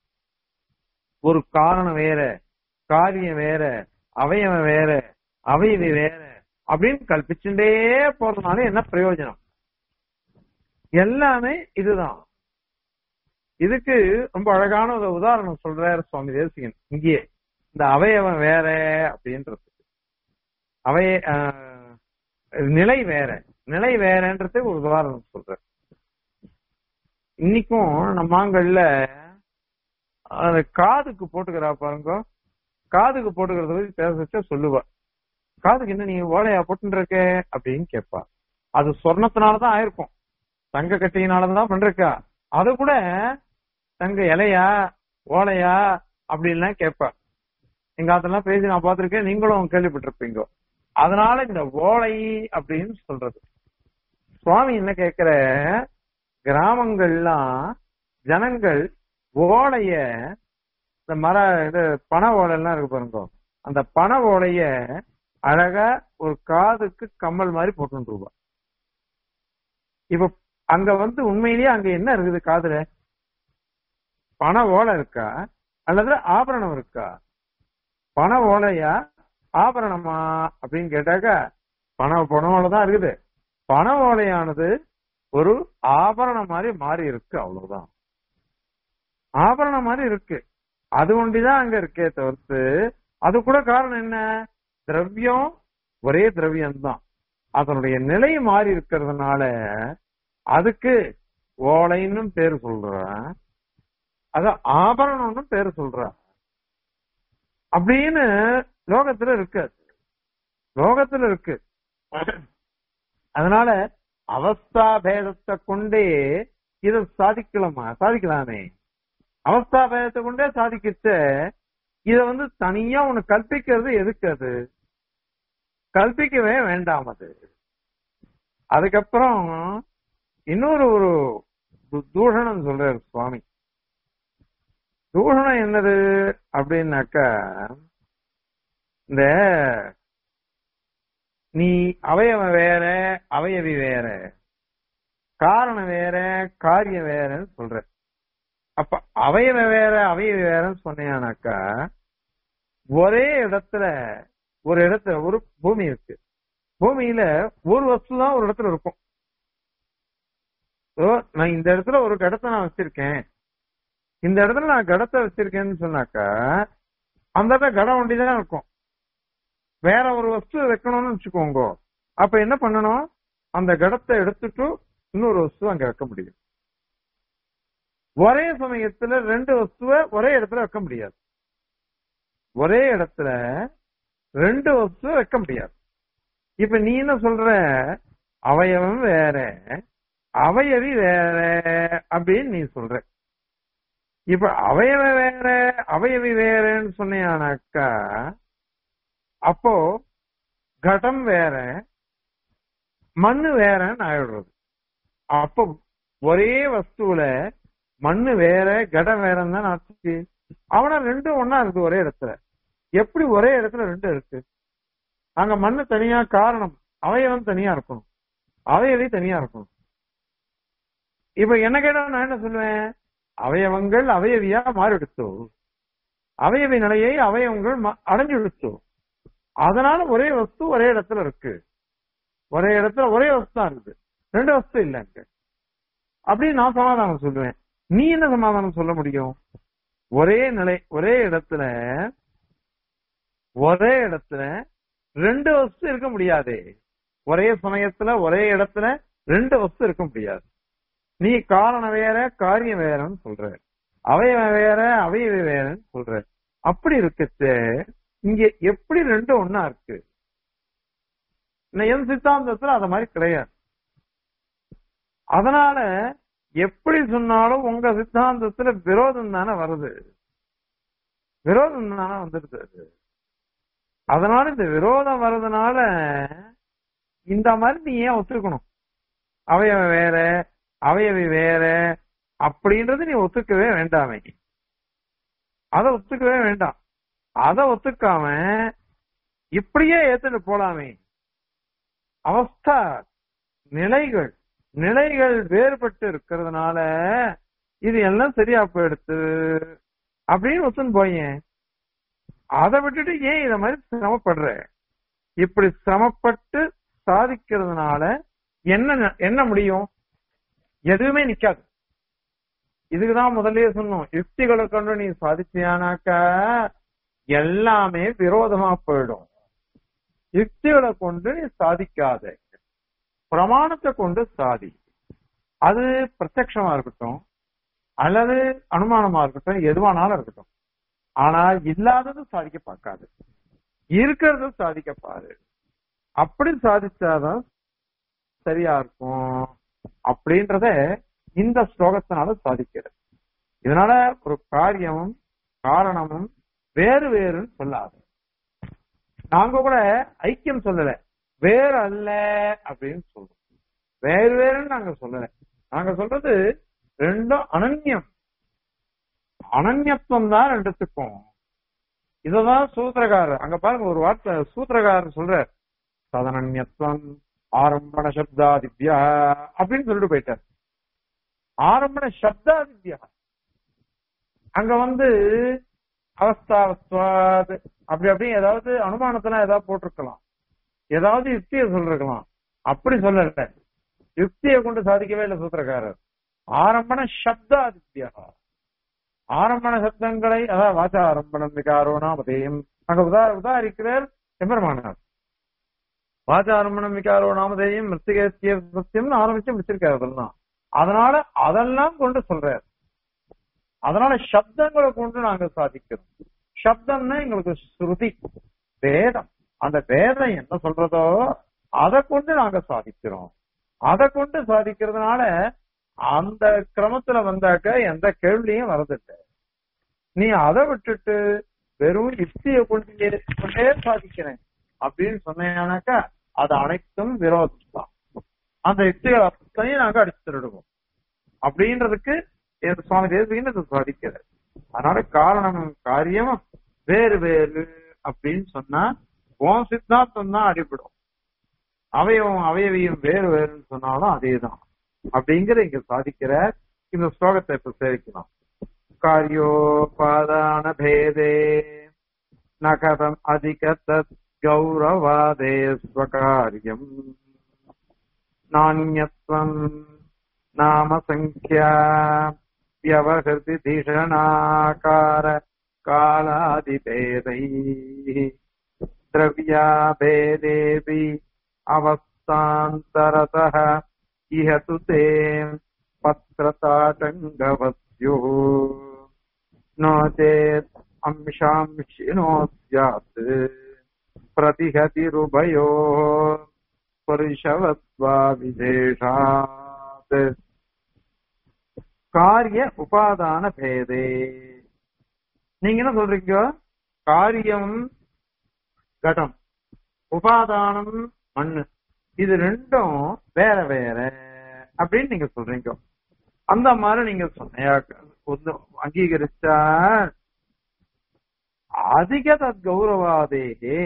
ஒரு காரணம் வேற காரியம் வேற அவயவம் வேற அவைவி வேற அப்படின்னு கல்பிச்சுட்டே போறதுனால என்ன பிரயோஜனம் எல்லாமே இதுதான் இதுக்கு ரொம்ப அழகான ஒரு உதாரணம் சொல்றாரு சுவாமி தேசிகன் இங்கேயே இந்த அவயவம் வேற அப்படின்றது அவைய ஆஹ், நிலை வேற நிலை வேறன்றது ஒரு உதாரணம் சொல்ற இன்னைக்கும் நம்ம மாங்கல்ல அந்த காதுக்கு போட்டுக்கிறா பாருங்க காதுக்கு போட்டுக்கிறத பத்தி பேச வச்சா சொல்லுவா காதுக்கு என்ன நீ ஓலையா போட்டுன்னு இருக்க அப்படின்னு கேட்பா அது சொர்ணத்தினாலதான் ஆயிருக்கும் தங்க கட்டியினாலதான் பண்றக்கா அது கூட தங்க இலையா ஓலையா அப்படின்லாம் கேட்பா எங்க அதெல்லாம் பேசி நான் பார்த்திருக்கேன் நீங்களும் கேள்விப்பட்டிருப்பீங்க அதனால இந்த ஓலை அப்படின்னு சொல்றது சுவாமி என்ன கேக்குற கிராமங்கள்லாம் ஜனங்கள் ஓலைய இந்த மர இது பனை ஓலைலாம் இருக்கு பாருங்க அந்த பனை ஓலைய அழகா ஒரு காதுக்கு கம்மல் மாதிரி போட்டுருவா இப்ப அங்க வந்து உண்மையிலேயே அங்க என்ன இருக்குது காதுல பண ஓலை இருக்கா அல்லது ஆபரணம் இருக்கா பண ஓலையா ஆபரணமா அப்படின்னு கேட்டாக்கா பண பண ஓலை தான் இருக்குது பண ஓலையானது ஒரு ஆபரணம் மாதிரி மாறி இருக்கு அவ்வளவுதான் ஆபரணம் மாதிரி இருக்கு அது ஒண்டிதான் அங்க இருக்கே தவிர்த்து அது கூட காரணம் என்ன திரவியம் ஒரே திரவியம் தான் அதனுடைய நிலை மாறி இருக்கிறதுனால அதுக்கு ஓலைன்னு பேர் சொல்ற அது ஆபரணம்னு பேர் சொல்ற அப்படின்னு லோகத்துல இருக்கு அது. லோகத்துல இருக்கு அதனால அவஸ்தா பேதத்தை கொண்டே இத சாதிக்கலாமா சாதிக்கலாமே அவஸ்தா பேதத்தை கொண்டே சாதிக்கிச்ச இத வந்து தனியா ஒண்ணு கற்பிக்கிறது எதுக்கு அது கற்பிக்கவே வேண்டாம் அது அதுக்கப்புறம் இன்னொரு ஒரு து- தூஷணம் சொல்றாரு சுவாமி தூஷணம் என்னது அப்படின்னாக்கா இந்த நீ அவயவம் வேற அவயவி வேற காரணம் வேற காரியம் வேறன்னு சொல்ற அப்ப அவயவ வேற அவயவி வேறன்னு சொன்னீங்கன்னாக்கா ஒரே இடத்துல ஒரு இடத்துல ஒரு பூமி இருக்கு பூமியில ஒரு வஸ்து தான் ஒரு இடத்துல இருக்கும் ஓ, நான் இந்த இடத்துல ஒரு கடத்தை நான் வச்சிருக்கேன் இந்த இடத்துல நான் கடத்தை வச்சிருக்கேன்னு சொன்னாக்கா அந்த இடத்துல கடம் ஒண்டி தான் இருக்கும் வேற ஒரு வஸ்து வைக்கணும்னு வச்சுக்கோங்க அப்ப என்ன பண்ணணும் அந்த கடத்தை எடுத்துட்டு இன்னொரு வஸ்து அங்க வைக்க முடியும் ஒரே சமயத்துல ரெண்டு வஸ்துவை ஒரே இடத்துல வைக்க முடியாது ஒரே இடத்துல ரெண்டு வஸ்துவை வைக்க முடியாது இப்ப நீ என்ன சொல்ற அவயவம் வேற அவயவி வேற அப்படின்னு நீ சொல்ற இப்ப அவயவ வேற அவயவி வேறன்னு சொன்னியானாக்கா அப்போ கடம் வேற மண்ணு வேறன்னு ஆயிடுறது அப்போ ஒரே வஸ்துவில மண்ணு வேற கடம் வேறன்னு தான் ஆச்சு அவன ரெண்டும் ஒன்னா இருக்கு ஒரே இடத்துல எப்படி ஒரே இடத்துல ரெண்டு இருக்கு அங்க மண்ணு தனியா காரணம் அவயவம் தனியா இருக்கணும் அவயவி தனியா இருக்கணும் இப்ப என்ன கேட்டா நான் என்ன சொல்லுவேன் அவயவங்கள் அவயவியா மாறிடுத்தோ அவயவி நிலையை அவயவங்கள் ம- அடைஞ்சு விடுத்தோ அதனால ஒரே வஸ்து ஒரே இடத்துல இருக்கு ஒரே இடத்துல ஒரே வஸ்து தான் இருக்குது ரெண்டு வஸ்து இல்ல அங்க அப்படின்னு நான் சமாதானம் சொல்லுவேன் நீ என்ன சமாதானம் சொல்ல முடியும் ஒரே நிலை ஒரே இடத்துல ஒரே இடத்துல ரெண்டு வஸ்து இருக்க முடியாதே ஒரே சமயத்துல ஒரே இடத்துல ரெண்டு வஸ்து இருக்க முடியாது நீ காரணம் வேற காரியம் வேறன்னு சொல்ற அவயவம் வேற அவயவ வேறன்னு சொல்ற அப்படி இருக்கச்சு இங்க எப்படி ரெண்டும் ஒன்னா இருக்கு இன்னும் என் சித்தாந்தத்துல அத மாதிரி கிடையாது அதனால எப்படி சொன்னாலும் உங்க சித்தாந்தத்துல விரோதம் தானே வருது விரோதம் தானே வந்துடுது அது அதனால இந்த விரோதம் வர்றதுனால இந்த மாதிரி நீ ஏன் ஒத்துக்கணும் அவயவ வேற அவயவி வேற அப்படின்றது நீ ஒத்துக்கவே வேண்டாமே அத ஒத்துக்கவே வேண்டாம் அத ஒத்துக்காம இப்படியே ஏத்துட்டு போலாமே அவஸ்தா நிலைகள் நிலைகள் வேறுபட்டு இருக்கிறதுனால இது எல்லாம் சரியா போயிடுத்து அப்படின்னு ஒத்துன்னு போயேன் அதை விட்டுட்டு ஏன் இத மாதிரி சிரமப்படுற இப்படி சிரமப்பட்டு சாதிக்கிறதுனால என்ன என்ன முடியும் எதுவுமே நிக்காது இதுக்குதான் முதல்லயே சொன்னோம் யுக்திகளை கொண்டு நீ சாதிச்சியானாக்கா எல்லாமே விரோதமா போயிடும் யுக்திகளை கொண்டு நீ சாதிக்காத பிரமாணத்தை கொண்டு சாதி அது பிரத்யக்ஷமா இருக்கட்டும் அல்லது அனுமானமா இருக்கட்டும் எதுவானாலும் இருக்கட்டும் ஆனா இல்லாதது சாதிக்க பார்க்காது இருக்கிறது சாதிக்க பாரு அப்படி சாதிச்சாதான் சரியா இருக்கும் அப்படின்றத இந்த ஸ்லோகத்தினால சாதிக்கிறது இதனால ஒரு காரியமும் காரணமும் வேறு வேறுன்னு சொல்லாது நாங்க கூட ஐக்கியம் சொல்லல வேறு அல்ல அப்படின்னு சொல்றோம் வேறு வேறுன்னு நாங்க சொல்லல நாங்க சொல்றது ரெண்டும் அனன்யம் அனன்யத்துவம் தான் ரெண்டுத்துக்கும் இததான் சூத்திரகாரர் அங்க பாருங்க ஒரு வார்த்தை சூத்திரகாரர் சொல்ற சதனன்யத்துவம் ஆரம்பண சப்தாதித்யா அப்படின்னு சொல்லிட்டு போயிட்டார் ஆரம்பண சப்தாதித்யா அங்க வந்து அவஸ்தாவஸ்வாத் அப்படி அப்படி ஏதாவது அனுமானத்தெல்லாம் ஏதாவது போட்டிருக்கலாம் ஏதாவது யுக்தியை சொல்லிருக்கலாம் அப்படி சொல்லல யுக்தியை கொண்டு சாதிக்கவே இல்லை சூத்திரக்காரர் ஆரம்பண சப்தாதித்யா ஆரம்பண சப்தங்களை அதாவது வாச்சா ஆரம்பணம் விகாரோ நாமதேயம் அங்க உதார உதாரிக்கிறார் எம்பெருமானார் வாச்சாரம்பணம் விகாரோ நாமதேயம் மிருத்திகேத்திய சத்தியம்னு ஆரம்பிச்சு முடிச்சிருக்காரு அதெல்லாம் அதனால அதெல்லாம் கொண்டு சொல்றாரு அதனால சப்தங்களை கொண்டு நாங்க சாதிக்கிறோம் சப்தம்னா எங்களுக்கு ஸ்ருதி வேதம் அந்த வேதம் என்ன சொல்றதோ அதை கொண்டு நாங்க சாதிக்கிறோம் அதை கொண்டு சாதிக்கிறதுனால அந்த கிரமத்துல வந்தாக்க எந்த கேள்வியும் வரதில்லை நீ அதை விட்டுட்டு வெறும் யுக்தியை கொண்டு கொண்டே சாதிக்கிறேன் அப்படின்னு சொன்னேனாக்கா அது அனைத்தும் விரோதம் தான் அந்த யுக்திகள் அத்தனையும் நாங்க அடிச்சு திருடுவோம் அப்படின்றதுக்கு சுவாமி தேசிகன் இது சாதிக்கிறது அதனால காரணமும் காரியமும் வேறு வேறு அப்படின்னு சொன்னா உன் சித்தாந்தம் தான் அடிபடும் அவயவம் அவயவியும் வேறு வேறுன்னு சொன்னாலும் அதேதான் அப்படிங்கிற இங்க சாதிக்கிற இந்த ஸ்லோகத்தை இப்ப சேவிக்கலாம் காரியோபாதான பேதே நகதம் அதிக தத் கௌரவாதே ஸ்வகாரியம் நானியத்வம் நாம சங்கியா வியவஹிருதி தீஷணாகார காலாதிபேதை द्रव्याभेदेऽपि अवस्थान्तरतः इह तु ते पत्रताटङ्गवस्युः नो चेत् अंशांशिनो स्यात् प्रतिहतिरुभयोः पुरुषवत्वा विशेषात् காரிய உபாதான பேதே நீங்க என்ன சொல்றீங்க காரியம் கடம் உபாதானம் மண்ணு இது ரெண்டும் வேற வேற அப்படின்னு நீங்க சொல்றீங்க அந்த மாதிரி நீங்க சொன்னையா ஒண்ணு அங்கீகரிச்சா அதிக தத் கௌரவாதேகே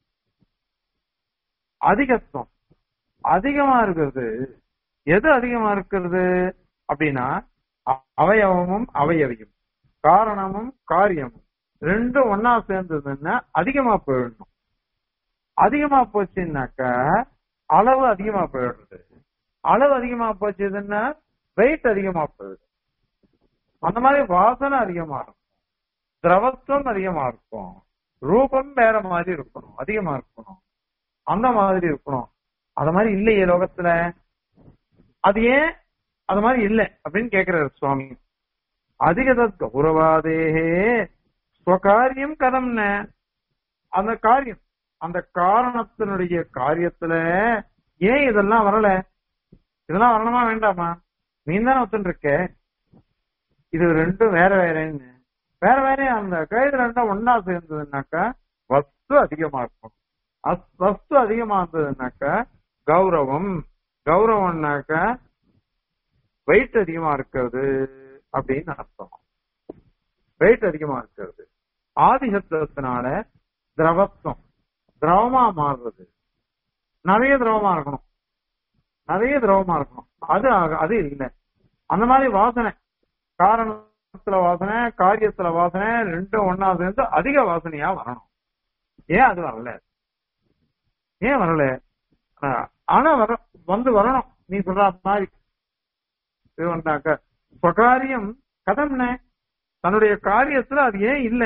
அதிகத்துவம் அதிகமா இருக்கிறது எது அதிகமா இருக்கிறது அப்படின்னா அவயவமும் அவயவியும் காரணமும் காரியமும் ரெண்டும் ஒன்னா சேர்ந்ததுன்னா அதிகமா போயிடணும் அதிகமா போச்சுன்னாக்கா அளவு அதிகமா போயிடுறது அளவு அதிகமா போச்சுதுன்னா வெயிட் அதிகமா போயிடும் அந்த மாதிரி வாசனை அதிகமா இருக்கும் திரவத்துவம் அதிகமா இருக்கும் ரூபம் வேற மாதிரி இருக்கணும் அதிகமா இருக்கணும் அந்த மாதிரி இருக்கணும் அது மாதிரி இல்லையே லோகத்துல அது ஏன் அது மாதிரி இல்லை அப்படின்னு கேக்குறாரு சுவாமி அதிகத கௌரவாதேகே ஸ்வகாரியம் கதம்ன அந்த காரியம் அந்த காரணத்தினுடைய காரியத்துல ஏன் இதெல்லாம் வரல இதெல்லாம் வரணுமா வேண்டாமா நீ தானே ஒத்துன்னு இருக்க இது ரெண்டும் வேற வேறன்னு வேற வேறையா இருந்தாக்கா இது ரெண்டும் ஒன்னா சேர்ந்ததுன்னாக்கா வஸ்து அதிகமா இருக்கும் வஸ்து அதிகமா இருந்ததுன்னாக்கா கௌரவம் கௌரவம்னாக்கா வெயிட் அதிகமா இருக்கிறது அப்படின்னு அர்த்தம் வெயிட் அதிகமா இருக்கிறது ஆதிசத்துவத்தினால திரவத்துவம் திரவமா மாறுறது நிறைய திரவமா இருக்கணும் நிறைய திரவமா இருக்கணும் அது அது இல்லை அந்த மாதிரி வாசனை காரணத்துல வாசனை காரியத்துல வாசனை ரெண்டும் ஒன்னா சேர்ந்து அதிக வாசனையா வரணும் ஏன் அது வரல ஏன் வரல ஆஹ், ஆனா வர வந்து வரணும் நீ சொல்ற மாதிரி இது வந்தாக்க ஸ்வகாரியம் கதம்னே தன்னுடைய காரியத்துல அது ஏன் இல்ல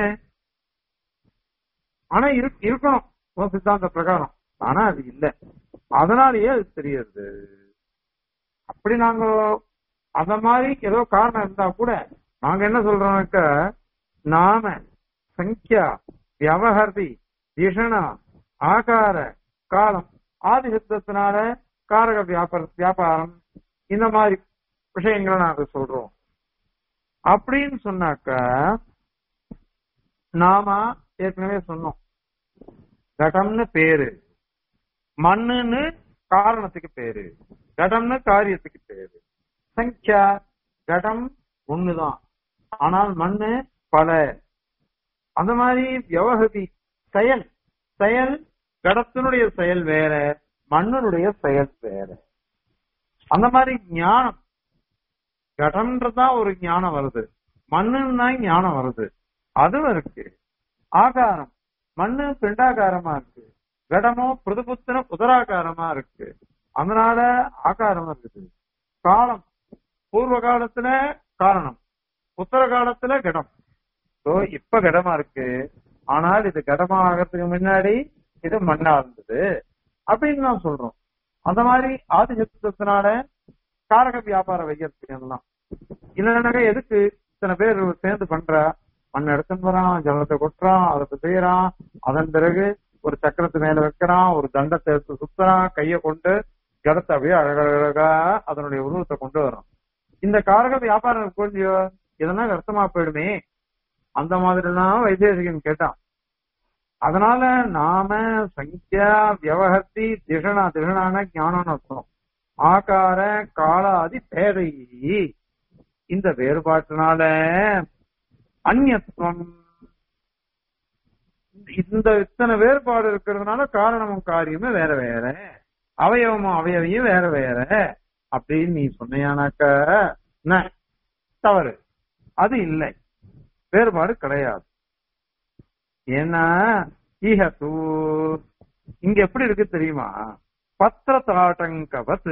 ஆனா இரு- இருக்கணும் உன் சித்தாந்த பிரகாரம் ஆனா அது இல்ல அதனாலயே அது தெரியுது அப்படி நாங்க அந்த மாதிரி ஏதோ காரணம் இருந்தா கூட நாங்க என்ன சொல்றோம்னாக்க நாம சங்கியா வியவஹர்தி திஷணா ஆகார காலம் ஆதி சித்தத்தினால காரக வியாபார வியாபாரம் இந்த மாதிரி விஷயங்களை நாங்க சொல்றோம் அப்படின்னு சொன்னாக்க நாம ஏற்கனவே சொன்னோம் கடம்னு பேரு மண்ணுன்னு காரணத்துக்கு பேரு கடம்னு காரியத்துக்கு பேரு சங்கியா கடம் ஒண்ணுதான் ஆனால் மண்ணு பல அந்த மாதிரி வியவகதி செயல் செயல் கடத்தினுடைய செயல் வேற மண்ணினுடைய செயல் வேற அந்த மாதிரி ஞானம் கடம்ன்றதான் ஒரு ஞானம் வருது மண்ணுன்னு தான் ஞானம் வருது அதுவும் இருக்கு ஆகாரம் மண்ணு பிண்டாகாரமா இருக்கு கடமோ பிரதுபுத்தன உதராகாரமா இருக்கு அதனால ஆகாரம் இருக்குது காலம் பூர்வ காலத்துல காரணம் உத்தர காலத்துல கடம் சோ இப்ப கடமா இருக்கு ஆனால் இது கடமா ஆகிறதுக்கு முன்னாடி இது மண்ணா இருந்தது அப்படின்னு நான் சொல்றோம் அந்த மாதிரி ஆதிசத்தினால காரக வியாபார வைக்கிறதுக்கு எல்லாம் இல்லைன்னாக்க எதுக்கு இத்தனை பேர் சேர்ந்து பண்ற மண் எடுத்துன்னு வரான் ஜலத்தை கொட்டுறான் அதை செய்யறான் அதன் பிறகு ஒரு சக்கரத்து மேல வைக்கிறான் ஒரு தண்டத்தை எடுத்து சுத்துறான் கைய கொண்டு ஜலத்தை அப்படியே அழகழகா அதனுடைய உருவத்தை கொண்டு வரான் இந்த காரக வியாபாரம் கொஞ்சம் இதெல்லாம் விரசமா போயிடுமே அந்த மாதிரி எல்லாம் வைத்தேசிகன் கேட்டான் அதனால நாம சங்கியா வியவஹர்த்தி திஷணா திஷணான ஞானம்னு அர்த்தம் ஆகார காலாதி பேதை இந்த வேறுபாட்டினால அந்நியத்துவம் இந்த இத்தனை வேறுபாடு இருக்கிறதுனால காரணமும் காரியமும் வேற வேற அவயவமும் அவயவையும் வேற வேற அப்படின்னு நீ சொன்னையானாக்க என்ன? தவறு அது இல்லை வேறுபாடு கிடையாது ஏன்னா ஈஹத்து இங்க எப்படி இருக்கு தெரியுமா பத்திர தாட்டங்கவத்து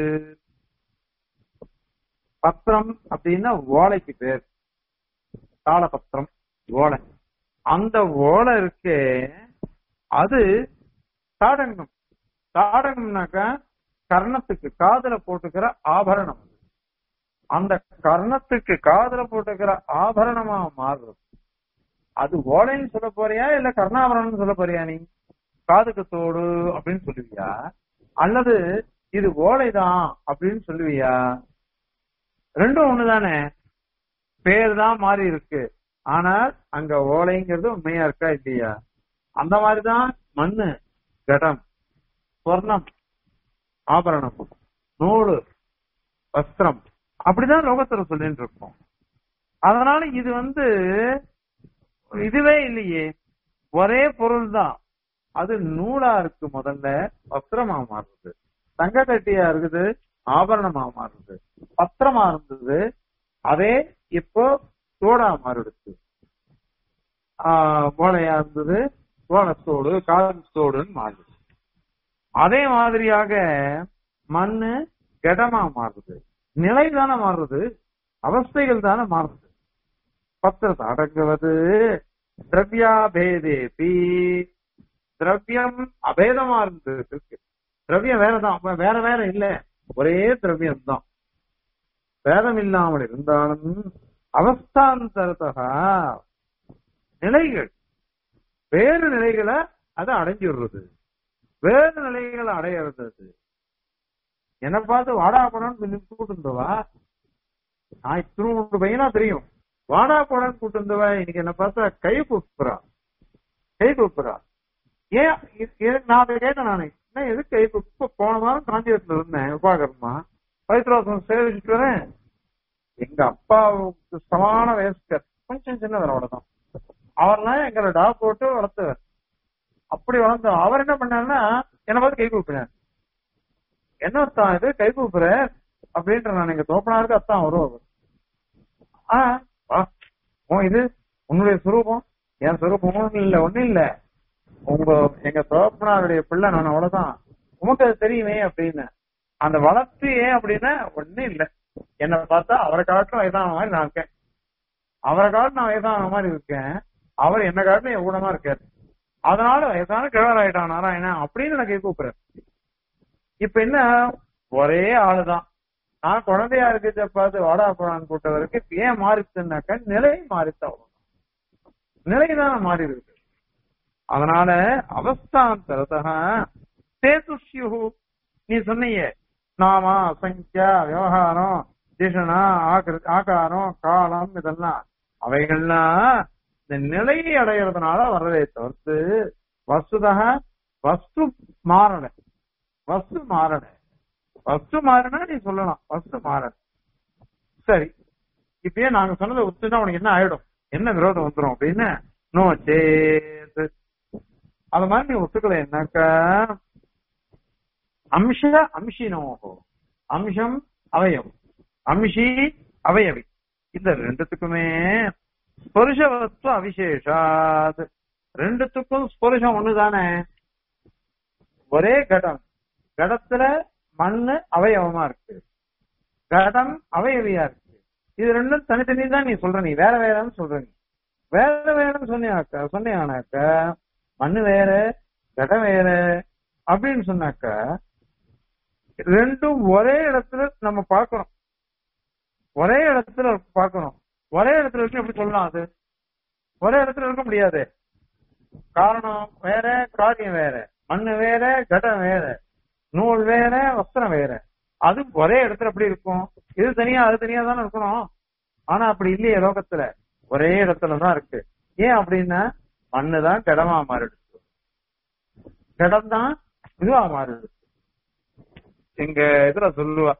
பத்திரம் அப்படின்னா ஓலைக்கு பேர் தாளபத்திரம் ஓலை அந்த ஓலை இருக்கே அது தாடங்கம் தாடகம்னாக்கா கர்ணத்துக்கு காதுல போட்டுக்கிற ஆபரணம் அது. அந்த கர்ணத்துக்கு காதுல போட்டுக்கிற ஆபரணமா மாறுறது அது ஓலைன்னு சொல்ல போறியா இல்ல கர்ணாபரணம்னு சொல்ல போறியா நீ காதுக்கு தோடு அப்படின்னு சொல்லுவியா அல்லது இது ஓலைதான் அப்படின்னு சொல்லுவியா ரெண்டும் ஒண்ணுதானே பேர் தான் மாறி இருக்கு ஆனால் அங்க ஓலைங்கிறது உண்மையா இருக்கா இல்லையா அந்த மாதிரிதான் மண்ணு கடம் சொர்ணம் ஆபரணம் நூலு வஸ்திரம் அப்படிதான் லோகத்துல சொல்லிட்டு இருக்கோம் அதனால இது வந்து இதுவே இல்லையே ஒரே பொருள் தான் அது நூலா இருக்கு முதல்ல வஸ்திரமா மாறுது தங்க கட்டியா இருக்குது ஆபரணமா மாறுது பத்திரமா இருந்தது அதே இப்போ தோடா மாறிடுச்சு ஆஹ் ஓலையா இருந்தது ஓலத்தோடு காலத்தோடுன்னு மாறுது அதே மாதிரியாக மண்ணு கடமா மாறுது நிலை தானே மாறுது அவஸ்தைகள் தானே மாறுது பத்திரத்தை அடங்குவது திரவியாபேதேபி திரவியம் அபேதமா இருந்தது திரவியம் வேறதான் அப்ப வேற வேற இல்ல ஒரே திரவியம் தான் வேதம் இல்லாமல் இருந்தாலும் அவஸ்தாந்தரத்தகா நிலைகள் வேறு நிலைகளை அதை அடைஞ்சிடுறது வேறு நிலைகளை அடையிறது என்ன பார்த்து வாடா போடான்னு சொல்லி கூட்டுந்தவா நான் இத்தினூறு பையனா தெரியும் வாடா போடான்னு கூட்டுந்தவா இன்னைக்கு என்ன பார்த்தா கை கூப்புறா கை கூப்புறா ஏன் இது- இது- நான் அதை கேட்டேன் நானு என்ன எதுக்கு கை கூப்பு போன வாரம் காஞ்சிபுரத்துல இருந்தேன் உபாகரமா பவித்ராசனம் சேவிச்சுட்டு வரேன் எங்க அப்பாவுக்கு சமான வயசுக்கு கொஞ்சம் சின்னவர் அவ்வளவுதான் அவர்லாம் எங்களை டா போட்டு வளர்த்தவர் அப்படி வளர்ந்த அவர் என்ன பண்ணாருன்னா என்ன பார்த்து கை கூப்பினார் என்ன அர்த்தம் இது கை கூப்புற அப்படின்ற நான் எங்க தோப்பனாருக்கு அத்தான் வரும் அவர் ஆ வா உன் இது உன்னுடைய சுரூபம் என் சுரூபம் ஒண்ணும் இல்ல ஒண்ணும் இல்ல உங்க எங்க தோப்பனாருடைய பிள்ளை நான் அவ்வளவுதான் உமக்கு அது தெரியுமே அப்படின்னு அந்த வளர்த்து ஏன் அப்படின்னா ஒண்ணும் இல்ல என்ன பார்த்தா அவரை காட்டிலும் வயதான மாதிரி நான் இருக்கேன் அவரை காட்டிலும் நான் வயதான மாதிரி இருக்கேன் அவர் என்ன காட்டிலும் என் கூடமா இருக்காரு அதனால வயதான கிழவர் ஆயிட்டான் நாராயணன் அப்படின்னு எனக்கு கூப்பிடுறாரு இப்ப என்ன ஒரே ஆளுதான் நான் குழந்தையா இருக்கிறத பார்த்து வாடா போடான்னு கூட்டவருக்கு இப்ப ஏன் மாறிச்சுன்னாக்க நிலை மாறித்தான் நிலைதான மாறி இருக்கு அதனால அவஸ்தாந்தரதா சேதுஷ்யு நீ சொன்னியே நாமா சங்கியா விவகாரம் திஷனா ஆக்கிரு ஆகாரம் காலம் இதெல்லாம் அவைகள்லாம் இந்த நிலையை அடையிறதுனால வர்றதே தவிர்த்து வஸ்துதா வஸ்து மாறல வஸ்து மாறல வஸ்து மாறினா நீ சொல்லலாம் வஸ்து மாறல சரி இப்பயே நாங்க சொன்னதை ஒத்துனா உனக்கு என்ன ஆயிடும் என்ன விரோதம் வந்துரும் அப்படின்னு நோ சேது அது மாதிரி நீ ஒத்துக்கல என்னக்கா அம்ச அம்சினோகோ அம்சம் அவயம் அம்சி அவயவி இந்த ரெண்டுத்துக்குமே ஸ்பருஷவத்துவ அவிசேஷாத் ரெண்டுத்துக்கும் ஸ்பருஷம் ஒண்ணுதானே ஒரே கடம் கடத்துல மண்ணு அவயவமா இருக்கு கடம் அவயவியா இருக்கு இது ரெண்டும் தனித்தனி தான் நீ சொல்ற நீ வேற வேறன்னு சொல்ற நீ வேற வேறன்னு சொன்னியாக்கா சொன்னியானாக்கா மண்ணு வேற கடம் வேற அப்படின்னு சொன்னாக்கா ரெண்டும் ஒரே இடத்துல நம்ம பார்க்கணும் ஒரே இடத்துல பார்க்கணும் ஒரே இடத்துல இருக்கு எப்படி சொல்லலாம் அது ஒரே இடத்துல இருக்க முடியாது காரணம் வேற காரியம் வேற மண்ணு வேற கடம் வேற நூல் வேற வஸ்திரம் வேற அது ஒரே இடத்துல எப்படி இருக்கும் இது தனியா அது தனியா தானே இருக்கணும் ஆனா அப்படி இல்லையே லோகத்துல ஒரே இடத்துல தான் இருக்கு ஏன் அப்படின்னா மண்ணு தான் கடமா மாறிடுச்சு கடம் தான் இதுவா மாறிடுச்சு எங்க இதுல சொல்லுவா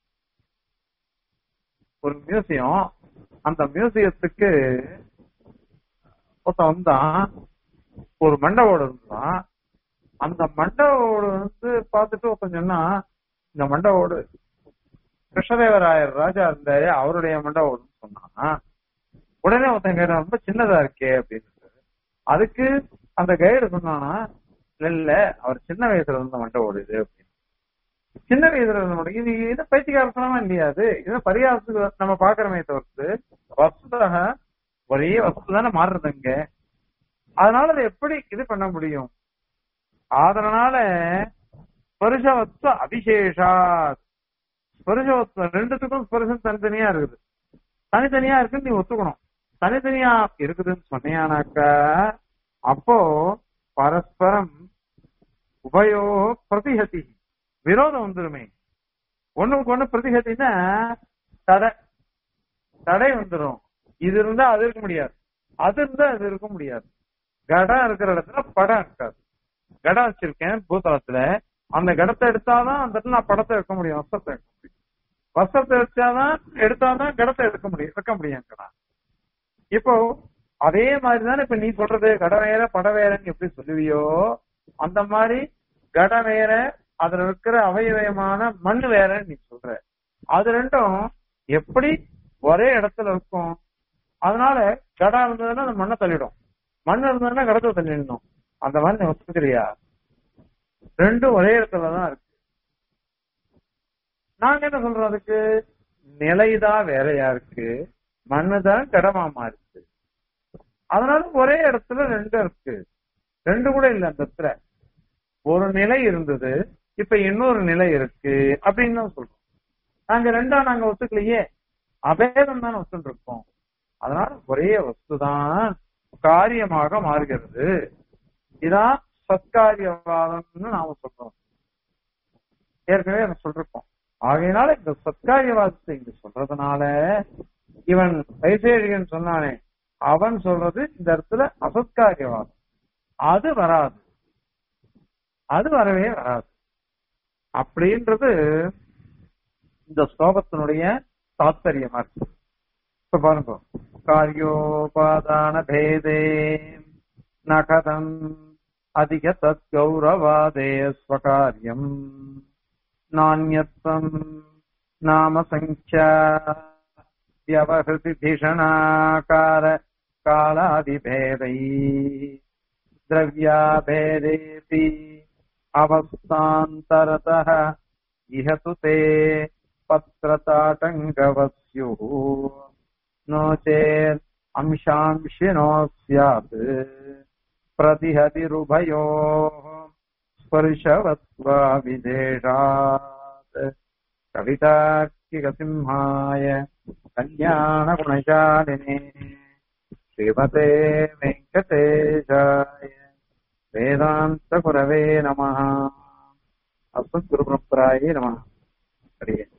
ஒரு மியூசியம் அந்த மியூசியத்துக்கு ஒருத்தன் வந்தான் ஒரு மண்டபோடு இருந்தான் அந்த மண்டபோடு வந்து பார்த்துட்டு ஒருத்தன் சொன்னா இந்த மண்டபோடு கிருஷ்ணதேவராயர் ராஜா இருந்தாரு அவருடைய மண்டபோடுன்னு சொன்னான் உடனே ஒருத்தன் கேட்டான் ரொம்ப சின்னதா இருக்கே அப்படின்னு அதுக்கு அந்த கைடு சொன்னானா இல்ல அவர் சின்ன வயசுல இருந்த மண்டபோடு இது அப்படின்னு சின்ன வயசுல இருந்த மண்டபம் இது இது பைத்தியகாரத்தனமா இல்லையா அது இது பரிகாரத்துக்கு நம்ம பாக்குறமே தவிர்த்து வஸ்துதாக ஒரே வஸ்து தானே மாறுறது இங்க அதனால அதை எப்படி இது பண்ண முடியும் அதனால ஸ்பருஷவத்துவ அபிசேஷா ஸ்பருஷவத்துவம் ரெண்டுத்துக்கும் ஸ்பருஷம் தனித்தனியா இருக்குது தனித்தனியா இருக்குன்னு நீ ஒத்துக்கணும் தனித்தனியா இருக்குதுன்னு சொன்னியானாக்கா அப்போ பரஸ்பரம் உபயோ பிரதிஹதி விரோதம் வந்துருமே ஒண்ணுக்கு ஒண்ணு பிரதிகத்தின்னா தடை தடை வந்துடும் இது இருந்தா அது இருக்க முடியாது அது இருந்தா அது இருக்க முடியாது கடம் இருக்கிற இடத்துல படம் இருக்காது கடம் வச்சிருக்கேன் பூதளத்துல அந்த கடத்தை எடுத்தாதான் அந்த இடத்துல நான் படத்தை எடுக்க முடியும் வஸ்திரத்தை எடுக்க முடியும் வஸ்திரத்தை வச்சாதான் எடுத்தாதான் கடத்தை எடுக்க முடியும் எடுக்க முடியும் கடை இப்போ அதே மாதிரிதானே இப்ப நீ சொல்றது கட வேற பட வேறன்னு எப்படி சொல்லுவியோ அந்த மாதிரி கட வேற அதுல இருக்கிற அவயவயமான மண் வேறன்னு நீ சொல்ற அது ரெண்டும் எப்படி ஒரே இடத்துல இருக்கும் அதனால கடா இருந்ததுன்னா அந்த மண்ணை தள்ளிடும் மண் இருந்ததுன்னா கடத்தை தள்ளிடணும் அந்த மாதிரி நீ ஒத்துக்கிறியா ரெண்டும் ஒரே இடத்துலதான் இருக்கு நாங்க என்ன சொல்றோம் அதுக்கு நிலைதான் வேறையா இருக்கு மண்ணுதான் கடமா மாறிச்சு அதனால ஒரே இடத்துல ரெண்டு இருக்கு ரெண்டு கூட இல்ல அந்த இடத்துல ஒரு நிலை இருந்தது இப்ப இன்னொரு நிலை இருக்கு அப்படின்னு தான் சொல்றோம் நாங்க ரெண்டா நாங்க ஒத்துக்கலையே அபேதம் தான் ஒத்துட்டு இருக்கோம் அதனால ஒரே வஸ்துதான் காரியமாக மாறுகிறது இதான் சத்காரியவாதம்னு நாம சொல்றோம் ஏற்கனவே நம்ம சொல்லிருக்கோம் ஆகையினால இந்த சத்காரியவாதத்தை இங்க சொல்றதுனால இவன் வைசேஷிகன் சொன்னானே அவன் சொல்றது இந்த இடத்துல அசத்காரியவாதம் அது வராது அது வரவே வராது அப்படின்றது இந்த ஸ்லோகத்தினுடைய தாத்பரியமா இருக்கு இப்ப பாருங்க காரியோபாதான பேதே நகதம் அதிக தத் கௌரவாதே ஸ்வகாரியம் நானியத்வம் நாம சங்கியா வியவஹதி பீஷணாகார காலாதிபேதை द्रव्याभेदेऽपि अवस्थान्तरतः इह तु ते पत्रताटङ्गवत् स्युः नो चेत् अंशांशिनो स्यात् प्रतिहतिरुभयोः स्पर्शवत्वाविदेशात् कवितार्किकसिंहाय कल्याणगुणशालिने श्रीमते वेङ्कटेशाय वेदान्तगुरवे नमः अस्मद्गुरुपरम्परायै नमः हरिः